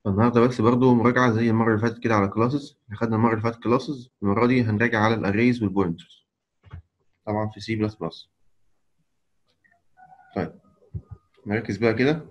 فالنهارده بس برضو مراجعة زي المرة اللي فاتت كده على كلاسز احنا خدنا المرة اللي فاتت كلاسز المرة دي هنراجع على الاريز والبوينترز طبعا في سي بلس بلس طيب نركز بقى كده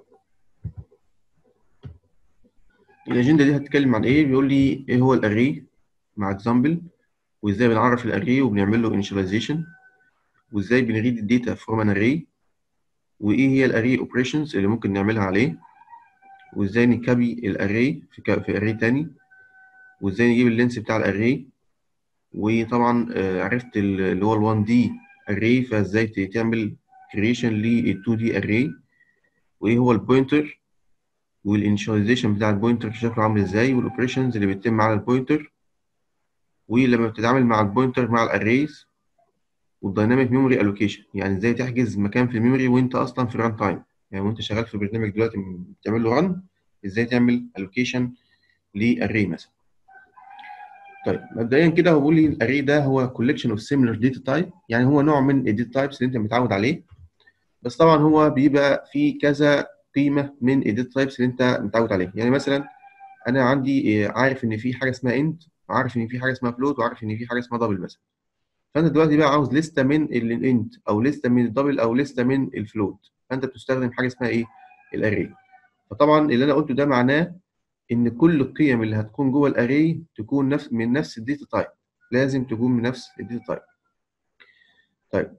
الأجندة دي هتتكلم عن إيه؟ بيقول لي إيه هو الأري مع إكزامبل وإزاي بنعرف الأري وبنعمل له انيشاليزيشن وإزاي بنريد الداتا فروم أن أري وإيه هي الأري أوبريشنز اللي ممكن نعملها عليه وإزاي نكابي الأري في ك... في أري تاني وإزاي نجيب اللينس بتاع الأري وطبعا آه، عرفت ال- اللي هو ال 1 دي أري فإزاي ت- تعمل كريشن لل 2 دي أري وإيه هو البوينتر والانيشاليزيشن بتاع البوينتر شكله عامل ازاي والاوبريشنز اللي بتتم على البوينتر ولما بتتعامل مع البوينتر مع الاريز والدايناميك ميموري الوكيشن يعني ازاي تحجز مكان في الميموري وانت اصلا في ران تايم يعني وانت شغال في برنامج دلوقتي بتعمل له رن ازاي تعمل الوكيشن لاري مثلا طيب مبدئيا كده هو بيقول لي الاري ده هو كولكشن اوف سيميلر داتا تايب يعني هو نوع من الداتا تايبس اللي انت متعود عليه بس طبعا هو بيبقى فيه كذا قيمه من الداتا تايبس اللي انت متعود عليها يعني مثلا انا عندي آه، عارف ان في حاجه اسمها انت وعارف ان في حاجه اسمها فلوت وعارف ان في حاجه اسمها دبل مثلا فانت دلوقتي بقى عاوز لسته من الانت او لسته من الدبل او لسته من الفلوت فانت بتستخدم حاجه اسمها ايه الاري فطبعا اللي انا قلته ده معناه ان كل القيم اللي هتكون جوه الاري تكون نفس من نفس الداتا تايب لازم تكون من نفس الداتا تايب طيب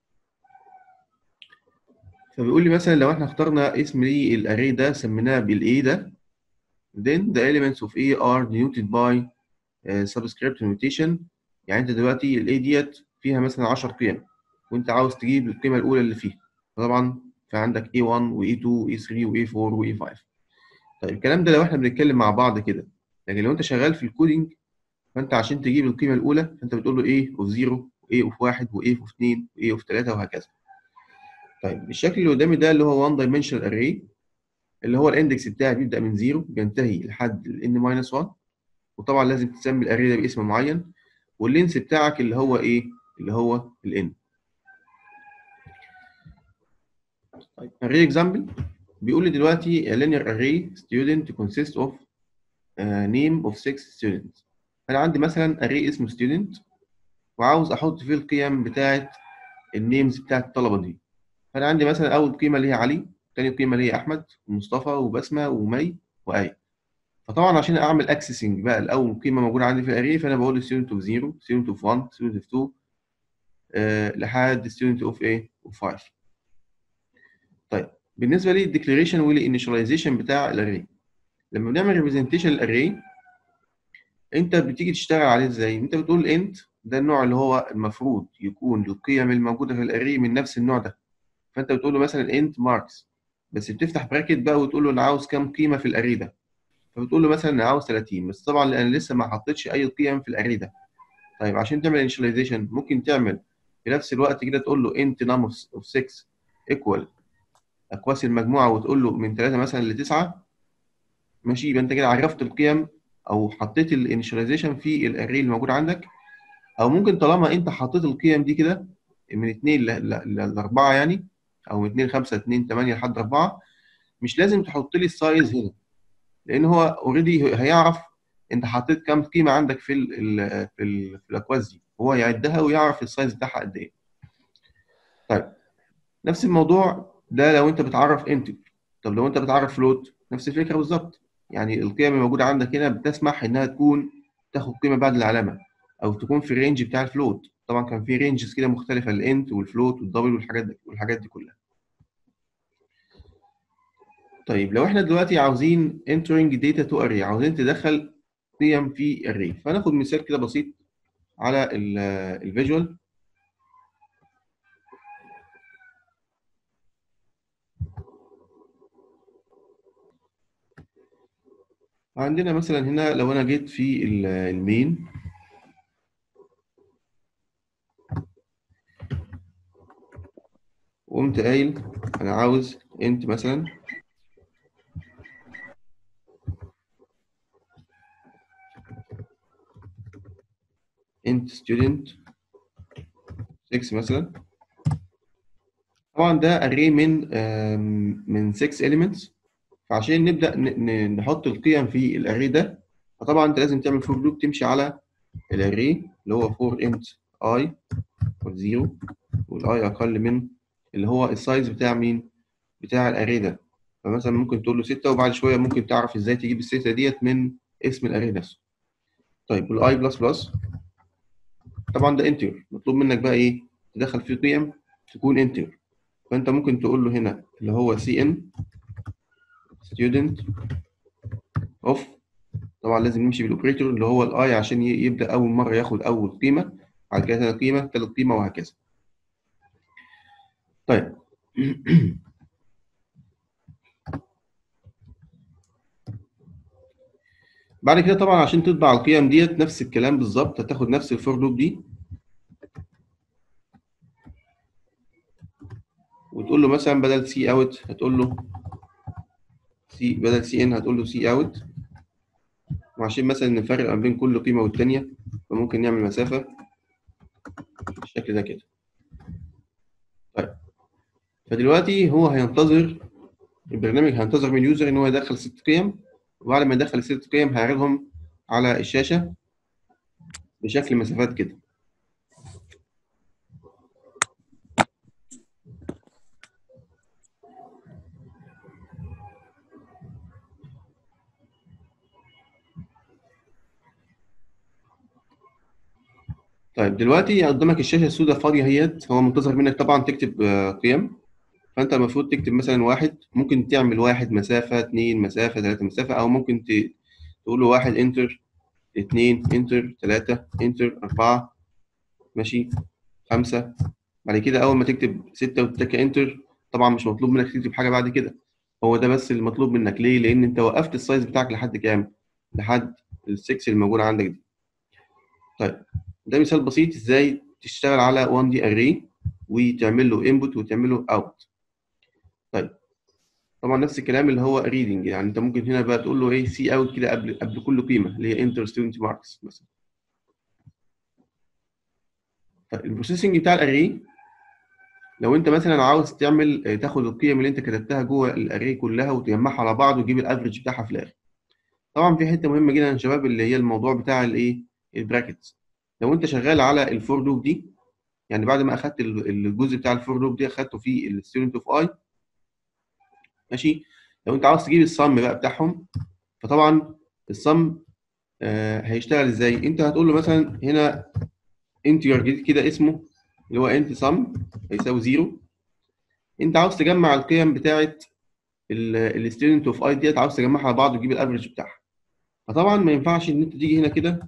فبيقول لي مثلا لو احنا اخترنا اسم للاري ده سميناه بالاي ده then the elements of A are denoted by uh, subscript notation يعني انت دلوقتي الاي ديت فيها مثلا 10 قيم وانت عاوز تجيب القيمه الاولى اللي فيها فطبعا فعندك A1 وA2 وA3 وA4 وA5 طيب الكلام ده لو احنا بنتكلم مع بعض كده لكن لو انت شغال في الكودينج فانت عشان تجيب القيمه الاولى فانت بتقول له A of 0 وA of 1 وA of 2 وA of 3 وهكذا طيب الشكل اللي قدامي ده اللي هو one dimensional array اللي هو الاندكس بتاعي بيبدا من 0 بينتهي لحد ال n 1 وطبعا لازم تسمي الاري ده باسم معين واللينس بتاعك اللي هو ايه اللي هو ال n طيب array example بيقول لي دلوقتي a linear array student consists of uh, name of six students انا عندي مثلا array اسمه student وعاوز احط فيه القيم بتاعه النيمز بتاعه الطلبه دي فانا عندي مثلا اول قيمه اللي هي علي تاني قيمه اللي هي احمد ومصطفى وبسمه ومي واي فطبعا عشان اعمل اكسسنج بقى لاول قيمه موجوده عندي في الاري فانا بقول له student of 0 student of 1 student of 2 آه لحد student of ايه of 5 طيب بالنسبه لي الديكلاريشن والانيشاليزيشن بتاع الاري لما بنعمل ريبريزنتيشن للاري انت بتيجي تشتغل عليه ازاي انت بتقول انت ده النوع اللي هو المفروض يكون القيم الموجوده في الاري من نفس النوع ده فانت بتقول له مثلا انت ماركس بس بتفتح براكت بقى وتقول له انا عاوز كام قيمه في الاري ده فبتقول له مثلا انا عاوز 30 بس طبعا انا لسه ما حطيتش اي قيم في الاري ده طيب عشان تعمل انيشاليزيشن ممكن تعمل في نفس الوقت كده تقول له انت نم اوف 6 ايكوال اقواس المجموعه وتقول له من 3 مثلا ل 9 ماشي يبقى انت كده عرفت القيم او حطيت الانيشاليزيشن في الاري الموجود عندك او ممكن طالما انت حطيت القيم دي كده من 2 ل 4 يعني او من 2 5 2 8 لحد 4 مش لازم تحط لي السايز هنا لان هو اوريدي هيعرف انت حطيت كام قيمه عندك في ال ال في, ال في الاكواز دي هو يعدها ويعرف السايز بتاعها قد ايه طيب نفس الموضوع ده لو انت بتعرف انتجر طب لو انت بتعرف فلوت نفس الفكره بالظبط يعني القيم الموجوده عندك هنا بتسمح انها تكون تاخد قيمه بعد العلامه او تكون في الرينج بتاع الفلوت طبعا كان في رينجز كده مختلفه الانت والفلوت والدبل والحاجات دي والحاجات دي كلها طيب لو احنا دلوقتي عاوزين entering data to array عاوزين تدخل قيم في array فناخد مثال كده بسيط على الفيجوال عندنا مثلا هنا لو انا جيت في المين وقمت قايل انا عاوز انت مثلا انت ستودنت 6 مثلا طبعا ده array من من 6 elements فعشان نبدا ن- ن- نحط القيم في الاري ده فطبعا انت لازم تعمل فور لوب تمشي على الاري اللي هو فور انت اي والزيرو والاي اقل من اللي هو السايز بتاع مين بتاع الاري ده فمثلا ممكن تقول له 6 وبعد شويه ممكن تعرف ازاي تجيب الستة ديت من اسم الاري نفسه طيب والاي بلس بلس طبعا ده انتر مطلوب منك بقى ايه تدخل فيه قيم تكون انتر فانت ممكن تقول له هنا اللي هو سي ان student اوف طبعا لازم نمشي بالاوبريتور اللي هو الاي عشان ي- يبدا اول مره ياخد اول قيمه بعد كده ثاني قيمه ثالث قيمه وهكذا طيب بعد كده طبعا عشان تطبع القيم ديت نفس الكلام بالظبط هتاخد نفس الفور لوب دي وتقول له مثلا بدل سي اوت هتقول له سي بدل سي ان هتقول له سي اوت وعشان مثلا نفرق ما بين كل قيمه والتانيه فممكن نعمل مسافه بالشكل ده كده طيب فدلوقتي هو هينتظر البرنامج هينتظر من اليوزر ان هو يدخل ست قيم وبعد ما يدخل الست قيم هيعرضهم على الشاشه بشكل مسافات كده طيب دلوقتي قدامك الشاشه السوداء فاضيه اهيت هو منتظر منك طبعا تكتب آه، قيم فانت المفروض تكتب مثلا واحد ممكن تعمل واحد مسافه اتنين مسافه ثلاثه مسافه او ممكن ت- تقول له واحد انتر اتنين انتر ثلاثه انتر اربعه ماشي خمسه بعد كده اول ما تكتب سته وتتك انتر طبعا مش مطلوب منك تكتب حاجه بعد كده هو ده بس اللي مطلوب منك ليه لان انت وقفت السايز بتاعك لحد كام لحد السكس اللي موجود عندك دي طيب ده مثال بسيط ازاي تشتغل على 1 دي اري وتعمل له انبوت وتعمل له اوت طيب طبعا نفس الكلام اللي هو ريدنج يعني انت ممكن هنا بقى تقول له ايه سي اوت كده قبل قبل كل قيمه اللي هي انتر ستودنت ماركس مثلا طيب البروسيسنج بتاع الاري لو انت مثلا عاوز تعمل آه، تاخد القيم اللي انت كتبتها جوه الاري كلها وتجمعها على بعض وتجيب الافريج بتاعها في الاخر طبعا في حته مهمه جدا يا شباب اللي هي الموضوع بتاع الايه البراكتس لو انت شغال على الفور لوب دي يعني بعد ما اخدت ال- الجزء بتاع الفور لوب دي اخدته في الستودنت اوف اي ماشي لو انت عاوز تجيب الصم بقى بتاعهم فطبعا الصم آه هيشتغل ازاي انت هتقول له مثلا هنا انتجر جديد كده اسمه اللي هو انت صم هيساوي زيرو انت عاوز تجمع القيم بتاعه الستودنت اوف اي ديت عاوز تجمعها على بعض وتجيب الافرج بتاعها فطبعا ما ينفعش ان انت تيجي هنا كده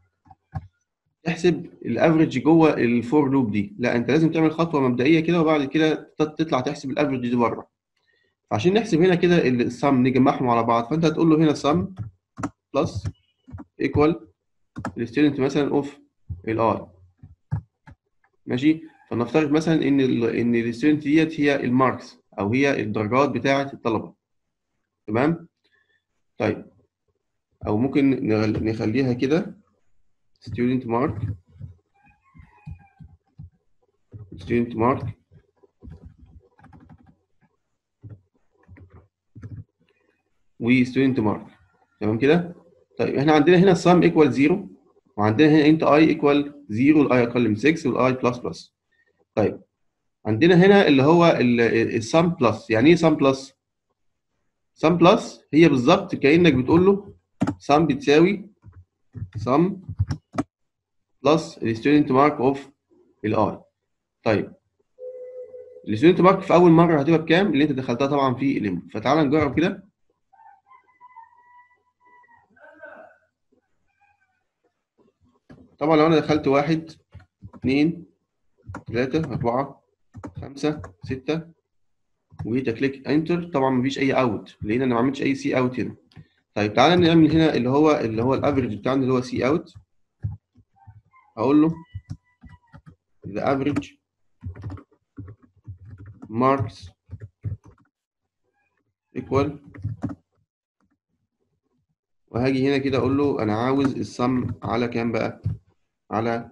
تحسب الافرج جوه الفور لوب دي لا انت لازم تعمل خطوه مبدئيه كده وبعد كده تط- تطلع تحسب الافرج دي بره فعشان نحسب هنا كده السم نجمعهم على بعض فانت هتقول له هنا سم بلس ايكوال الستودنت مثلا اوف الاي ماشي فنفترض مثلا ان ال ان الستودنت ديت هي الماركس او هي الدرجات بتاعه الطلبه تمام طيب او ممكن نغل- نخليها كده student mark student mark و student mark تمام كده طيب احنا عندنا هنا sum equal 0 وعندنا هنا int i equal 0 والاي اقل من 6 والاي بلس بلس طيب عندنا هنا اللي هو السم بلس يعني ايه sum بلس sum بلس هي بالظبط كانك بتقول له sum بتساوي sum بلس الستودنت مارك اوف الاي طيب الستودنت مارك في اول مره هتبقى بكام اللي انت دخلتها طبعا في الانبوت فتعال نجرب كده طبعا لو انا دخلت واحد اثنين ثلاثة أربعة خمسة ستة وجيت اكليك انتر طبعا مفيش اي اوت لان انا ما عملتش اي سي اوت هنا طيب تعالى نعمل هنا اللي هو اللي هو الافريج بتاعنا اللي هو سي اوت اقول له the average marks equal وهاجي هنا كده اقول له انا عاوز السم على كام بقى على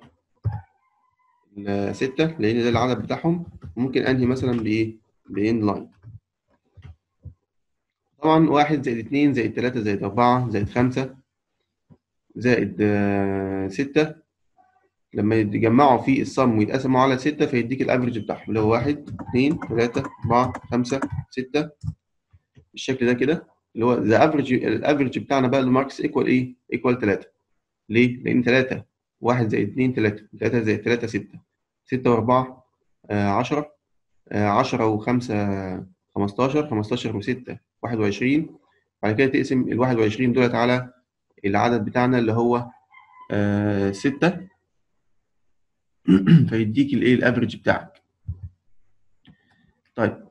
ستة لان ده العدد بتاعهم ممكن انهي مثلا بايه باند لاين طبعا واحد زائد اتنين زائد تلاتة زائد أربعة زائد خمسة زائد آه، ستة لما يتجمعوا في الصم ويتقسموا على ستة فيديك الافرج بتاعهم اللي هو واحد اتنين تلاتة أربعة خمسة ستة بالشكل ده كده اللي هو ذا افرج الافرج بتاعنا بقى الماركس ايكوال ايه؟ ايكوال تلاتة ليه؟ لأن تلاتة واحد زائد اتنين تلاتة تلاتة زائد تلاتة ستة ستة وأربعة آه، عشرة آه، عشرة وخمسة خمستاشر خمستاشر وستة واحد وعشرين بعد كده تقسم الواحد وعشرين دولت على العدد بتاعنا اللي هو آه، ستة فيديك الايه الافرج بتاعك طيب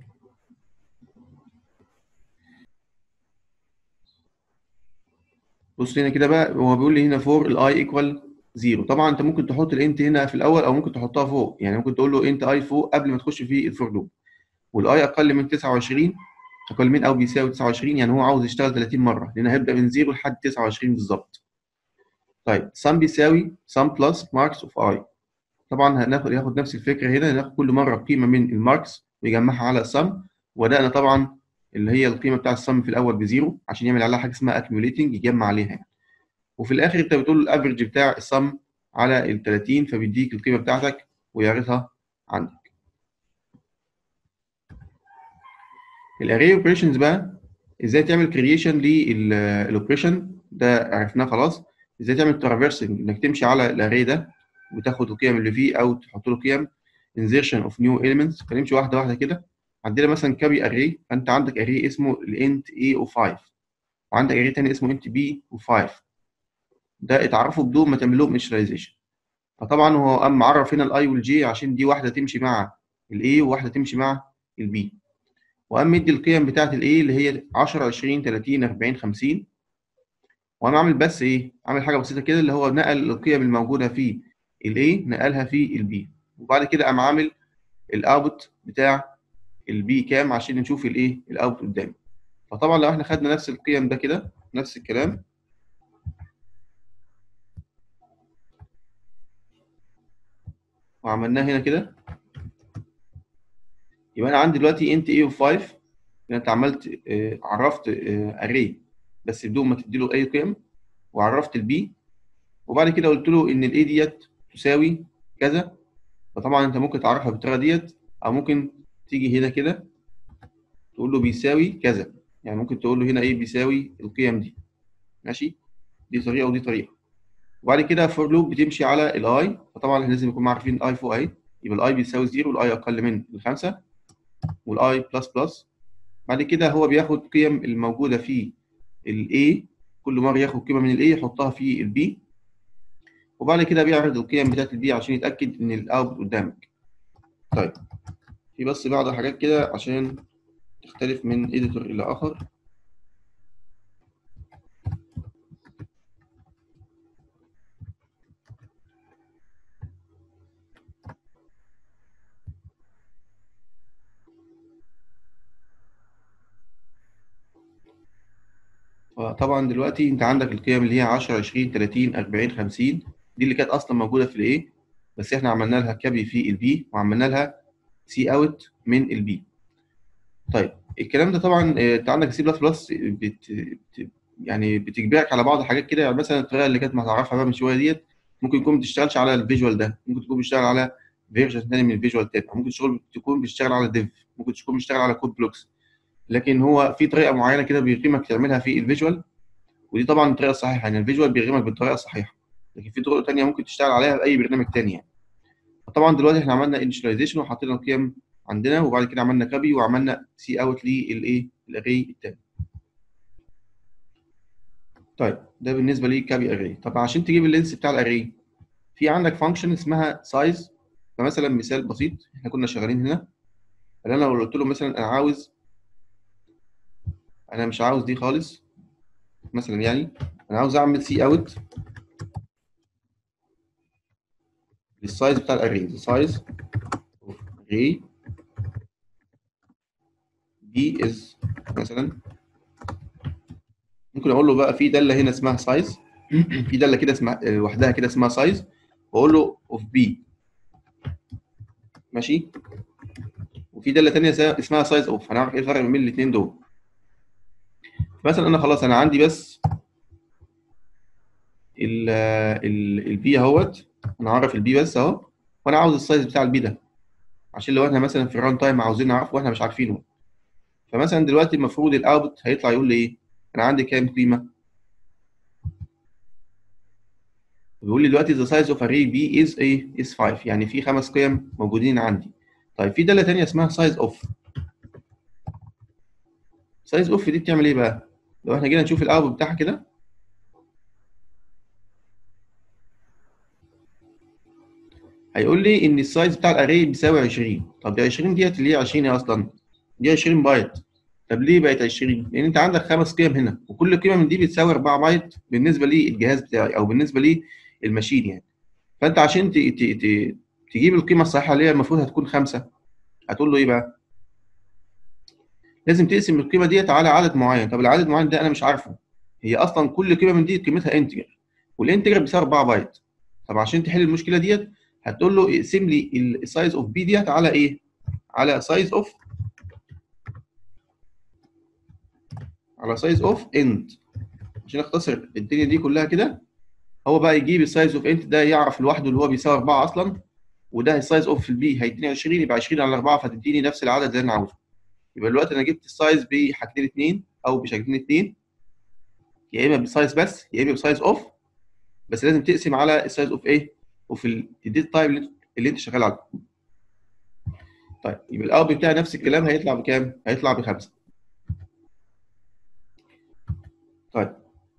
بص هنا كده بقى هو بيقول لي هنا فور الاي ايكوال زيرو طبعا انت ممكن تحط الانت هنا في الاول او ممكن تحطها فوق يعني ممكن تقول له انت اي فوق قبل ما تخش في الفور لوب والاي اقل من 29 اقل من او بيساوي 29 يعني هو عاوز يشتغل 30 مره لان هيبدا من زيرو لحد 29 بالظبط طيب sum بيساوي sum plus marks of i طبعا هناخد ياخد نفس الفكره هنا ناخد كل مره قيمه من الماركس ويجمعها على السم وبدانا طبعا اللي هي القيمه بتاع السم في الاول بزيرو عشان يعمل عليها حاجه اسمها accumulating يجمع عليها يعني. وفي الاخر انت بتقول الافرج بتاع السم على ال 30 فبيديك القيمه بتاعتك ويعرضها عندك الاري اوبريشنز بقى ازاي تعمل كرييشن للاوبريشن ده عرفناه خلاص ازاي تعمل ترافيرسنج انك تمشي على الاري ده وتاخد القيم اللي فيه او تحط له قيم insertion of new elements فنمشي واحده واحده كده عندنا مثلا كابي اري فانت عندك اري اسمه الانت a و5 وعندك اري تاني اسمه انت b و5 ده اتعرفوا بدون ما تعمل لهم initialization فطبعا هو قام معرف هنا الاي والجي عشان دي واحده تمشي مع الاي وواحده تمشي مع البي وقام مدي القيم بتاعت الاي اللي هي 10 20 30 40 50 وقام عامل بس ايه عامل حاجه بسيطه كده اللي هو نقل القيم الموجوده في الاي نقلها في البي وبعد كده قام عامل الاوتبوت بتاع البي كام عشان نشوف الايه الاوتبوت قدامي فطبعا لو احنا خدنا نفس القيم ده كده نفس الكلام وعملناه هنا كده يبقى انا عندي دلوقتي انت ايه و5 انت عملت آه، عرفت اري بس بدون ما تدي له اي قيم وعرفت البي وبعد كده قلت له ان الاي ديت تساوي كذا فطبعا انت ممكن تعرفها بالطريقه ديت او ممكن تيجي هنا كده تقول له بيساوي كذا يعني ممكن تقول له هنا ايه بيساوي القيم دي ماشي دي طريقه ودي طريقه وبعد كده فور لوب بتمشي على الاي فطبعا احنا لازم نكون عارفين الاي فوق اهي يبقى الاي بيساوي زيرو والاي اقل من الخمسه والاي بلس بلس بعد كده هو بياخد قيم الموجوده في الاي كل مره ياخد قيمه من الاي يحطها في البي وبعد كده بيعرض القيم بتاعت البي عشان يتاكد ان الاوت قدامك طيب في بس بعض الحاجات كده عشان تختلف من اديتور الى اخر فطبعا دلوقتي انت عندك القيم اللي هي 10 20 30 40 50 دي اللي كانت اصلا موجوده في الايه بس احنا عملنا لها كابي في البي وعملنا لها سي اوت من البي طيب الكلام ده طبعا آه، انت عندك سي بلس بلس بت... بت... يعني بتجبرك على بعض الحاجات كده يعني مثلا الطريقه اللي كانت هتعرفها بقى من شويه ديت ممكن يكون ما بتشتغلش على الفيجوال ده ممكن تكون بتشتغل على فيرجن ثاني من الفيجوال تاب ممكن تشتغل تكون بتشتغل على ديف ممكن تكون بتشتغل على كود بلوكس لكن هو في طريقه معينه كده بيقيمك تعملها في الفيجوال ودي طبعا الطريقه الصحيحه يعني الفيجوال بيرغمك بالطريقه الصحيحه لكن في طرق ثانيه ممكن تشتغل عليها باي برنامج ثاني يعني طبعا دلوقتي احنا عملنا انيشاليزيشن وحطينا القيم عندنا وبعد كده عملنا كابي وعملنا سي اوت للايه الاري الثاني طيب ده بالنسبه للكابي اري طب عشان تجيب اللينس بتاع الاري في عندك فانكشن اسمها سايز فمثلا مثال بسيط احنا كنا شغالين هنا انا لو قلت له مثلا انا عاوز انا مش عاوز دي خالص مثلا يعني انا عاوز اعمل سي اوت للسايز بتاع الاري السايز اوف array دي از مثلا ممكن اقول له بقى في داله هنا اسمها سايز في داله كده اسمها لوحدها كده اسمها سايز واقول له اوف بي ماشي وفي داله ثانيه اسمها سايز اوف هنعرف ايه الفرق بين الاثنين دول مثلا انا خلاص انا عندي بس ال ال البي اهوت انا عارف البي بس اهو وانا عاوز السايز بتاع البي ده عشان لو احنا مثلا في الران تايم عاوزين نعرفه واحنا مش عارفينه فمثلا دلوقتي المفروض الاوتبوت هيطلع يقول لي ايه انا عندي كام قيمه بيقول لي دلوقتي the size of array B is ايه is 5 يعني في خمس قيم موجودين عندي طيب في داله ثانيه اسمها size of size of دي بتعمل ايه بقى لو احنا جينا نشوف الاوتبوت بتاعها كده هيقول لي ان السايز بتاع الاري بيساوي 20 طب دي 20 ديت اللي هي 20 ايه اصلا دي 20 بايت طب ليه بقت 20 لان انت عندك خمس قيم هنا وكل قيمه من دي بتساوي 4 بايت بالنسبه للجهاز بتاعي او بالنسبه للماشين يعني فانت عشان ت... ت... ت... تجيب القيمه الصحيحه اللي هي المفروض هتكون خمسة هتقول له ايه بقى لازم تقسم القيمه ديت على عدد معين طب العدد المعين ده انا مش عارفه هي اصلا كل قيمه من دي قيمتها انتجر والانتجر بيساوي 4 بايت طب عشان تحل المشكله ديت هتقول له اقسم لي السايز اوف بي ديت على ايه على سايز اوف على سايز اوف انت عشان اختصر الدنيا دي كلها كده هو بقى يجيب السايز اوف انت ده يعرف لوحده اللي هو بيساوي 4 اصلا وده السايز اوف البي هيديني 20 يبقى 20 على 4 فتديني نفس العدد اللي انا عاوزه يبقى دلوقتي انا جبت السايز بحاجتين اثنين او بشكلين اثنين يا اما بسايز بس يا اما بسايز اوف بس لازم تقسم على السايز اوف ايه وفي الديت تايب اللي انت شغال عليه طيب يبقى الاوت بتاعي نفس الكلام هيطلع بكام هيطلع بخمسة طيب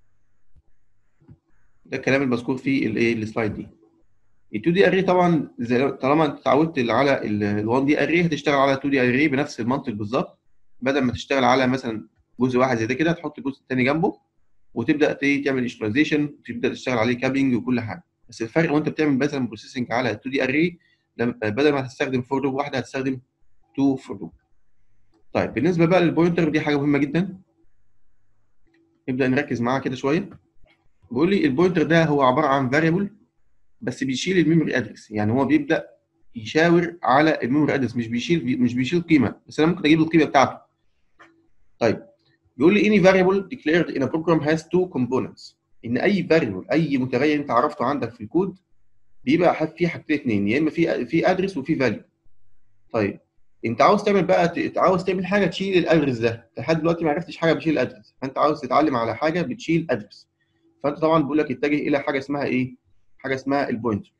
ده الكلام المذكور في الايه السلايد دي ال 2 دي اري طبعا زي طالما انت اتعودت على ال 1 دي اري هتشتغل على 2 دي اري بنفس المنطق بالظبط بدل ما تشتغل على مثلا جزء واحد زي ده كده تحط الجزء الثاني جنبه وتبدا تعمل انيشاليزيشن وتبدا تشتغل عليه كابينج وكل حاجه بس الفرق وانت بتعمل مثلا بروسيسنج على 2 دي اري بدل ما هتستخدم فور لوب واحده هتستخدم 2 فور لوب طيب بالنسبه بقى للبوينتر دي حاجه مهمه جدا نبدا نركز معاها كده شويه بيقول لي البوينتر ده هو عباره عن فاريبل بس بيشيل الميموري ادرس يعني هو بيبدا يشاور على الميموري ادرس مش بيشيل مش بيشيل قيمه بس انا ممكن اجيب القيمه بتاعته طيب بيقول لي any variable declared in a program has two components ان اي فاريبل اي متغير انت عرفته عندك في الكود بيبقى فيه حاجتين اثنين يا اما في في ادرس وفي فاليو طيب انت عاوز تعمل بقى عاوز تعمل حاجه تشيل الادرس ده لحد دلوقتي ما عرفتش حاجه بتشيل الادرس فانت عاوز تتعلم على حاجه بتشيل ادرس فانت طبعا بيقول لك اتجه الى حاجه اسمها ايه حاجه اسمها البوينتر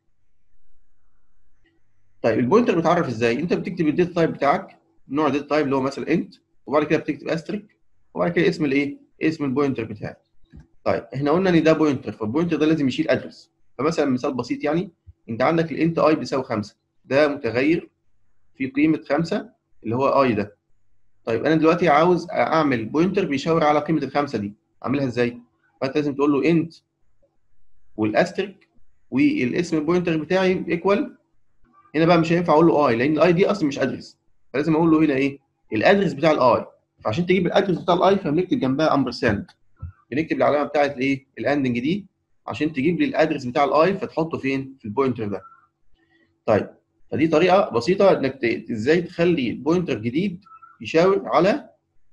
طيب البوينتر بيتعرف ازاي انت بتكتب الديت تايب بتاعك نوع الديت تايب اللي هو مثلا انت وبعد كده بتكتب استريك وبعد كده اسم الايه اسم البوينتر بتاعك طيب احنا قلنا ان ده بوينتر فالبوينتر ده لازم يشيل ادرس فمثلا مثال بسيط يعني انت عندك الانت اي بيساوي 5 ده متغير في قيمه 5 اللي هو اي ده طيب انا دلوقتي عاوز اعمل بوينتر بيشاور على قيمه الخمسه دي اعملها ازاي فانت لازم تقول له انت والاستريك والاسم البوينتر بتاعي ايكوال هنا بقى مش هينفع اقول له اي لان الاي دي اصلا مش ادرس فلازم اقول له هنا ايه الادرس بتاع الاي فعشان تجيب الادرس بتاع الاي فبنكتب جنبها امبرساند بنكتب العلامه بتاعت الايه الاندنج دي عشان تجيب لي الادرس بتاع الاي فتحطه فين في البوينتر ده طيب فدي طريقه بسيطه انك ازاي تخلي البوينتر جديد يشاور على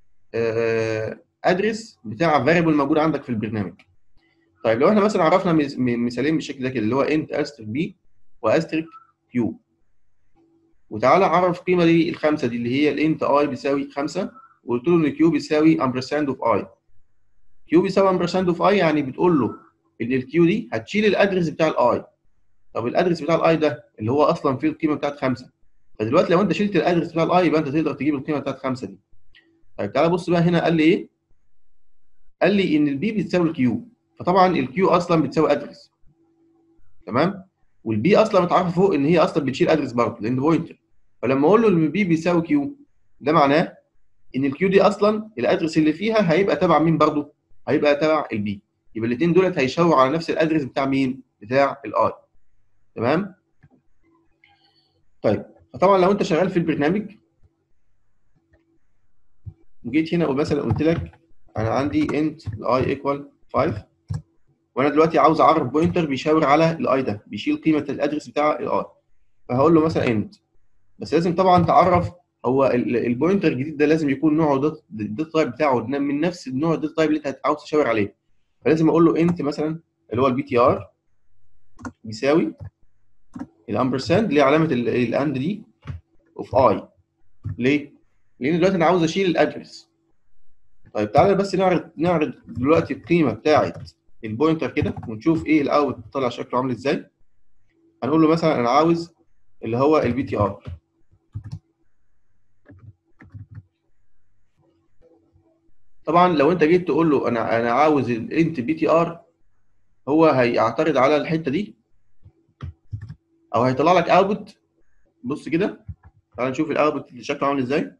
ادرس بتاع فاريبل موجود عندك في البرنامج طيب لو احنا مثلا عرفنا مثالين بالشكل ده كده اللي هو انت استريك بي واستريك كيو وتعالى عرف قيمه دي الخمسه دي اللي هي الانت اي بيساوي 5 وقلت له ان كيو بيساوي امبرساند اوف اي كيو بيساوي امبرساند اوف اي يعني بتقول له ان الكيو دي هتشيل الادرس بتاع الاي طب الادرس بتاع الاي ده اللي هو اصلا فيه القيمه بتاعت 5 فدلوقتي لو انت شلت الادرس بتاع الاي يبقى انت تقدر تجيب القيمه بتاعت 5 دي طيب تعالى بص بقى هنا قال لي ايه قال لي ان البي بتساوي الكيو فطبعا الكيو اصلا بتساوي ادرس تمام والبي اصلا متعرفه فوق ان هي اصلا بتشيل ادرس برضه لان بوينتر فلما اقول له ان البي بيساوي كيو ده معناه ان الكيو دي اصلا الادرس اللي فيها هيبقى تبع مين برضه هيبقى تبع البي يبقى الاثنين دولت هيشاوروا على نفس الادرس بتاع مين بتاع الاي تمام طيب فطبعا لو انت شغال في البرنامج جيت هنا ومثلا قلت لك انا عندي انت الاي ايكوال 5 وانا دلوقتي عاوز اعرف بوينتر بيشاور على الاي ده بيشيل قيمه الادرس بتاع الاي فهقول له مثلا انت بس لازم طبعا تعرف هو البوينتر الجديد ده لازم يكون نوعه الداتا تايب بتاعه من نفس النوع الداتا تايب اللي انت عاوز تشاور عليه فلازم اقول له انت مثلا اللي هو البي تي ار بيساوي الامبرساند اللي هي علامه الاند دي اوف اي ليه؟ لان دلوقتي انا عاوز اشيل الادرس طيب تعالى بس نعرض نعرض دلوقتي القيمه بتاعه البوينتر كده ونشوف ايه الاوت طلع شكله عامل ازاي هنقول له مثلا انا عاوز اللي هو البي تي ار طبعا لو انت جيت تقول له انا انا عاوز الانت بي تي ار هو هيعترض على الحته دي او هيطلع لك اوتبوت بص كده تعال نشوف الاوتبوت اللي شكله عامل ازاي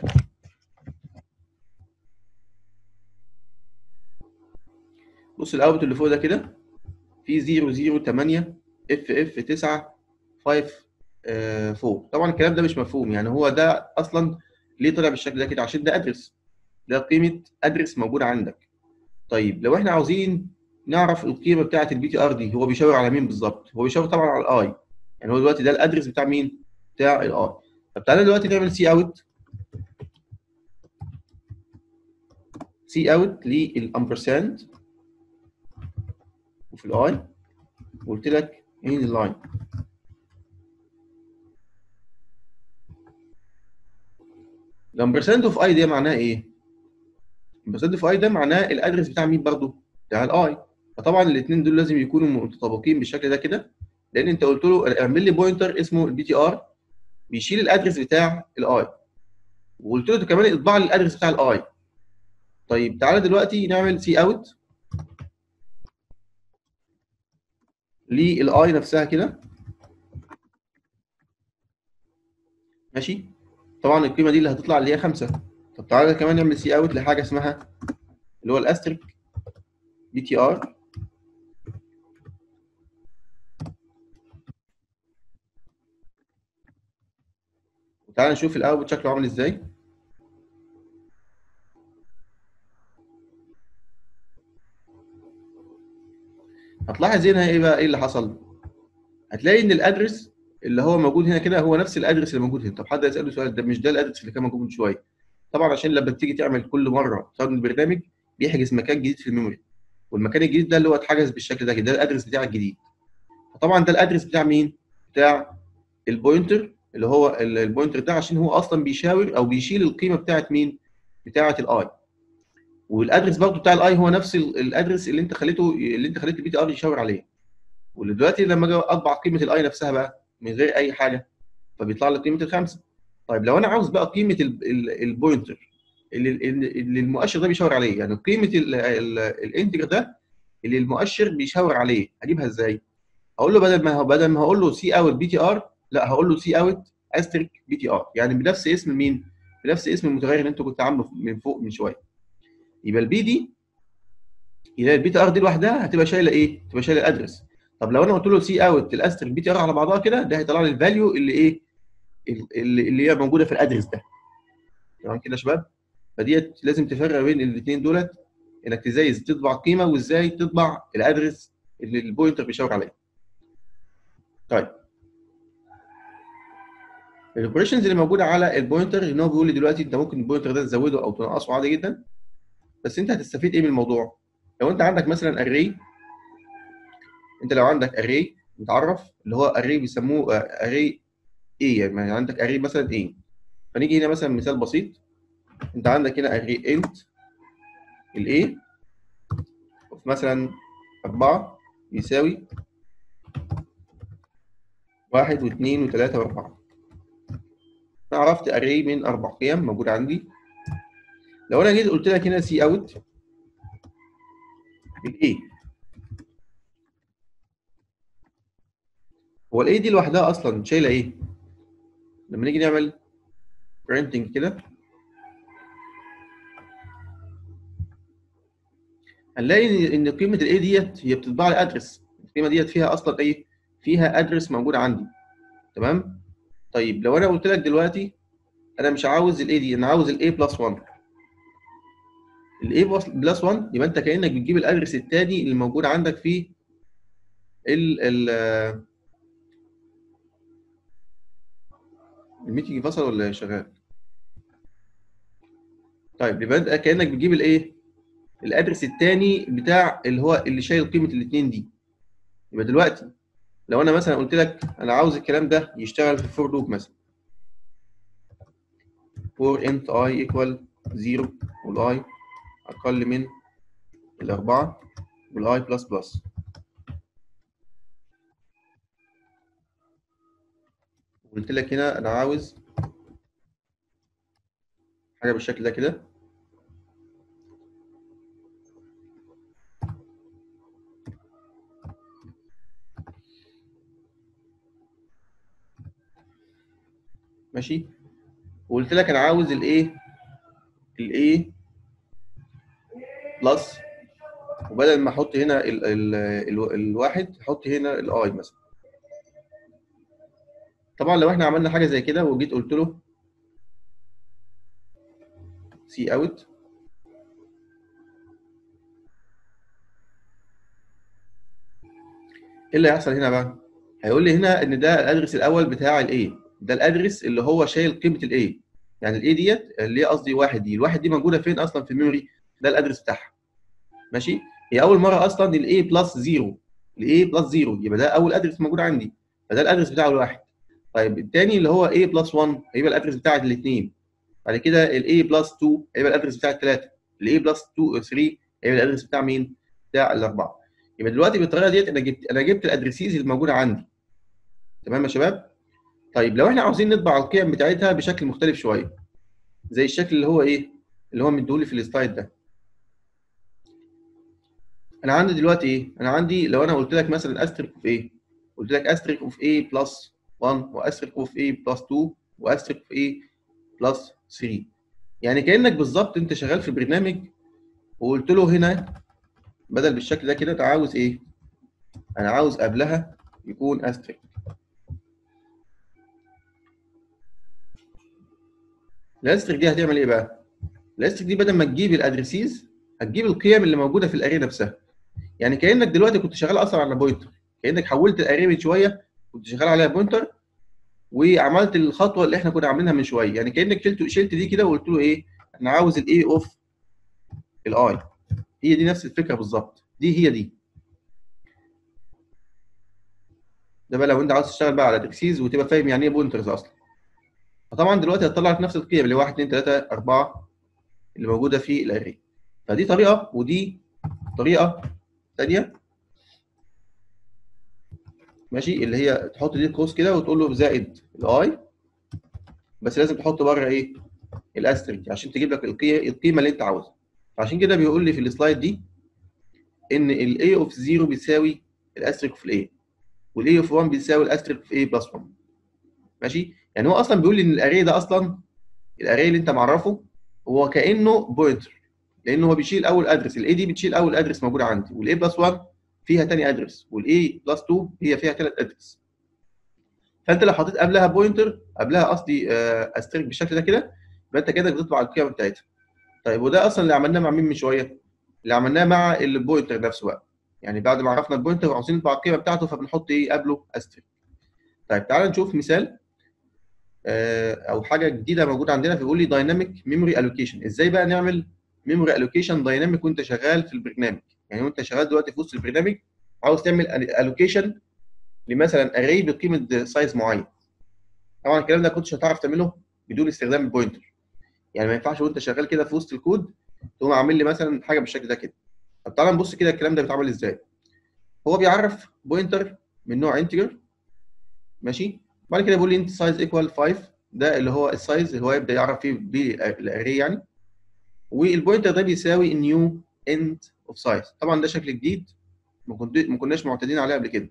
بص الاوتبوت اللي فوق ده كده في 0 0 8 اف اف 9 5 4 طبعا الكلام ده مش مفهوم يعني هو ده اصلا ليه طلع بالشكل ده كده عشان ده ادرس ده قيمه ادرس موجوده عندك طيب لو احنا عاوزين نعرف القيمه بتاعه البي تي ار دي هو بيشاور على مين بالظبط هو بيشاور طبعا على الاي يعني هو دلوقتي ده الادرس بتاع مين بتاع الاي طب تعالى دلوقتي نعمل سي اوت سي اوت للامبرساند وفي الاي قلت لك ان اللاين الامبرساند اوف اي ده معناه ايه؟ الامبرساند اوف اي ده معناه الادرس بتاع مين برضه؟ بتاع الاي فطبعا الاثنين دول لازم يكونوا متطابقين بالشكل ده كده لان انت قلت له اعمل لي بوينتر اسمه البي تي ار بيشيل الادرس بتاع الاي وقلت له كمان اطبع لي الادرس بتاع الاي طيب تعالى دلوقتي نعمل سي اوت للاي نفسها كده ماشي طبعا القيمه دي اللي هتطلع اللي هي 5 طب تعالى كمان نعمل سي اوت لحاجه اسمها اللي هو الاستريك بي تي ار تعالى نشوف الاوتبوت شكله عامل ازاي هتلاحظ هنا ايه بقى ايه اللي حصل هتلاقي ان الادرس اللي هو موجود هنا كده هو نفس الادرس اللي موجود هنا طب حد يساله سؤال ده مش ده الادرس اللي كان موجود من شويه طبعا عشان لما بتيجي تعمل كل مره تستخدم البرنامج بيحجز مكان جديد في الميموري والمكان الجديد ده اللي هو اتحجز بالشكل ده كده ده الادرس بتاع الجديد فطبعا ده الادرس بتاع مين بتاع البوينتر اللي هو البوينتر ده عشان هو اصلا بيشاور او بيشيل القيمه بتاعت مين بتاعه الاي والادرس برضه بتاع الاي هو نفس الادرس اللي انت خليته اللي انت خليت البي تي ار يشاور عليه واللي دلوقتي لما اجي اطبع قيمه الاي نفسها بقى من غير اي حاجه فبيطلع لي قيمه الخمسه طيب لو انا عاوز بقى قيمه البوينتر اللي, اللي المؤشر ده بيشاور عليه يعني قيمه الانتجر ده اللي المؤشر بيشاور عليه اجيبها ازاي؟ اقول له بدل ما بدل ما هقول له سي اوت بي تي ار لا هقول له سي اوت استريك بي تي ار يعني بنفس اسم مين؟ بنفس اسم المتغير اللي انت كنت عامله من فوق من شويه يبقى البي دي يبقى البي تي ار دي لوحدها هتبقى شايله ايه؟ هتبقى شايله الادرس طب لو انا قلت له سي اوت الاستريك بي تي ار على بعضها كده ده هيطلع لي الفاليو اللي ايه؟ اللي, اللي هي موجوده في الادرس ده تمام كده يا شباب؟ فديت لازم تفرق بين الاثنين دولت انك ازاي تطبع قيمه وازاي تطبع الادرس اللي البوينتر بيشاور عليه. طيب الاوبريشنز اللي موجوده على البوينتر ان هو بيقول لي دلوقتي انت ممكن البوينتر ده تزوده او تنقصه عادي جدا بس انت هتستفيد ايه من الموضوع؟ لو انت عندك مثلا اري انت لو عندك اري متعرف اللي هو اري بيسموه اري ايه يعني عندك اري مثلا ايه فنيجي هنا مثلا مثال بسيط انت عندك هنا اري انت الايه مثلا 4 يساوي واحد واثنين وثلاثة وأربعة أنا عرفت أري من أربع قيم موجودة عندي لو أنا جيت قلت لك هنا سي أوت الإيه هو الإيه دي لوحدها أصلا شايلة إيه؟ لما نيجي نعمل printing كده هنلاقي ان قيمه الاي ديت هي بتطبع لي ادرس القيمه ديت فيها اصلا ايه فيها ادرس موجود عندي تمام طيب لو انا قلت لك دلوقتي انا مش عاوز الاي دي انا عاوز الاي بلس 1 الاي بلس 1 يبقى انت كانك بتجيب الادرس الثاني اللي موجود عندك في ال ال الميتنج فصل ولا شغال؟ طيب يبقى انت كانك بتجيب الايه الادرس الثاني بتاع اللي هو اللي شايل قيمه الاثنين دي يبقى دلوقتي لو انا مثلا قلت لك انا عاوز الكلام ده يشتغل في فور لوب مثلا for int i equal 0 والاي اقل من الاربعه والاي بلس بلس قلت لك هنا انا عاوز حاجه بالشكل ده كده ماشي وقلت لك انا عاوز الايه الايه بلس وبدل ما احط هنا ال ال ال الواحد احط هنا الاي مثلا طبعا لو احنا عملنا حاجه زي كده وجيت قلت له سي اوت ايه اللي هيحصل هنا بقى هيقول لي هنا ان ده الادرس الاول بتاع الايه ده الادرس اللي هو شايل قيمه الايه يعني الايه ديت اللي هي قصدي واحد دي الواحد دي موجوده فين اصلا في الميموري ده الادرس بتاعها ماشي هي اول مره اصلا الايه بلس 0 الايه بلس 0 يبقى ده اول ادرس موجود عندي فده الادرس بتاعه الواحد طيب الثاني اللي هو ايه بلس 1 هيبقى الادرس بتاع الاثنين بعد كده الاي بلس 2 هيبقى الادرس بتاع الثلاثه الاي بلس 2 3 هيبقى الادرس بتاع مين بتاع الاربعه يبقى دلوقتي بالطريقه ديت انا جبت انا جبت الادرسيز الموجوده عندي تمام يا شباب طيب لو احنا عاوزين نطبع القيم بتاعتها بشكل مختلف شويه زي الشكل اللي هو ايه اللي هو مديهولي في السلايد ده انا عندي دلوقتي ايه انا عندي لو انا قلت لك مثلا استريك اوف ايه قلت لك استريك اوف ايه بلس 1 واستريك اوف ايه بلس 2 واستريك اوف ايه بلس 3 يعني كانك بالظبط انت شغال في برنامج وقلت له هنا بدل بالشكل ده كده انت عاوز ايه انا عاوز قبلها يكون استريك الاستريك دي هتعمل ايه بقى الاستريك دي بدل ما تجيب الادرسيز هتجيب القيم اللي موجوده في الاري نفسها يعني كانك دلوقتي كنت شغال اصلا على بوينتر كانك حولت الاري من شويه كنت شغال عليها بوينتر وعملت الخطوه اللي احنا كنا عاملينها من شويه يعني كانك شلت شلت دي كده وقلت له ايه انا عاوز الاي اوف الاي هي دي نفس الفكره بالظبط دي هي دي ده بقى لو انت عاوز تشتغل بقى على تكسيز وتبقى فاهم يعني ايه بوينترز اصلا فطبعا دلوقتي هتطلع لك نفس القيم اللي 1 2 3 4 اللي موجوده في الاري فدي طريقه ودي طريقه ثانيه ماشي اللي هي تحط دي قوس كده وتقول له زائد الاي بس لازم تحط بره ايه الاستريك عشان تجيب لك القيمه اللي انت عاوزها فعشان كده بيقول لي في السلايد دي ان الاي اوف 0 بيساوي الاستريك اوف الاي والاي اوف 1 بيساوي الاستريك اوف اي بلس 1 ماشي يعني هو اصلا بيقول لي ان الاري ده اصلا الاري اللي انت معرفه هو كانه بوينتر لان هو بيشيل اول ادرس الاي دي بتشيل اول ادرس موجود عندي والاي بلس 1 فيها ثاني ادرس والاي بلس 2 هي فيها ثالث ادرس فانت لو حطيت قبلها بوينتر قبلها قصدي استريك بالشكل ده كده يبقى انت كده بتطبع القيم بتاعتها طيب وده اصلا اللي عملناه مع مين من شويه اللي عملناه مع البوينتر نفسه بقى يعني بعد ما عرفنا البوينتر وعاوزين نطبع القيمه بتاعته فبنحط ايه قبله استريك طيب تعال نشوف مثال او حاجه جديده موجوده عندنا فبيقول لي دايناميك ميموري الوكيشن ازاي بقى نعمل ميموري الوكيشن دايناميك وانت شغال في البرنامج يعني وانت شغال دلوقتي في وسط البرنامج عاوز تعمل الوكيشن لمثلا اري بقيمه سايز معين طبعا الكلام ده كنتش هتعرف تعمله بدون استخدام البوينتر يعني ما ينفعش وانت شغال كده في وسط الكود تقوم عامل لي مثلا حاجه بالشكل ده كده طب تعالى نبص كده الكلام ده بيتعمل ازاي هو بيعرف بوينتر من نوع انتجر ماشي بعد كده بيقول لي انت سايز ايكوال 5 ده اللي هو السايز اللي هو يبدا يعرف فيه بالاري يعني والبوينتر ده بيساوي نيو اند اوف سايز طبعا ده شكل جديد ما كناش معتادين عليه قبل كده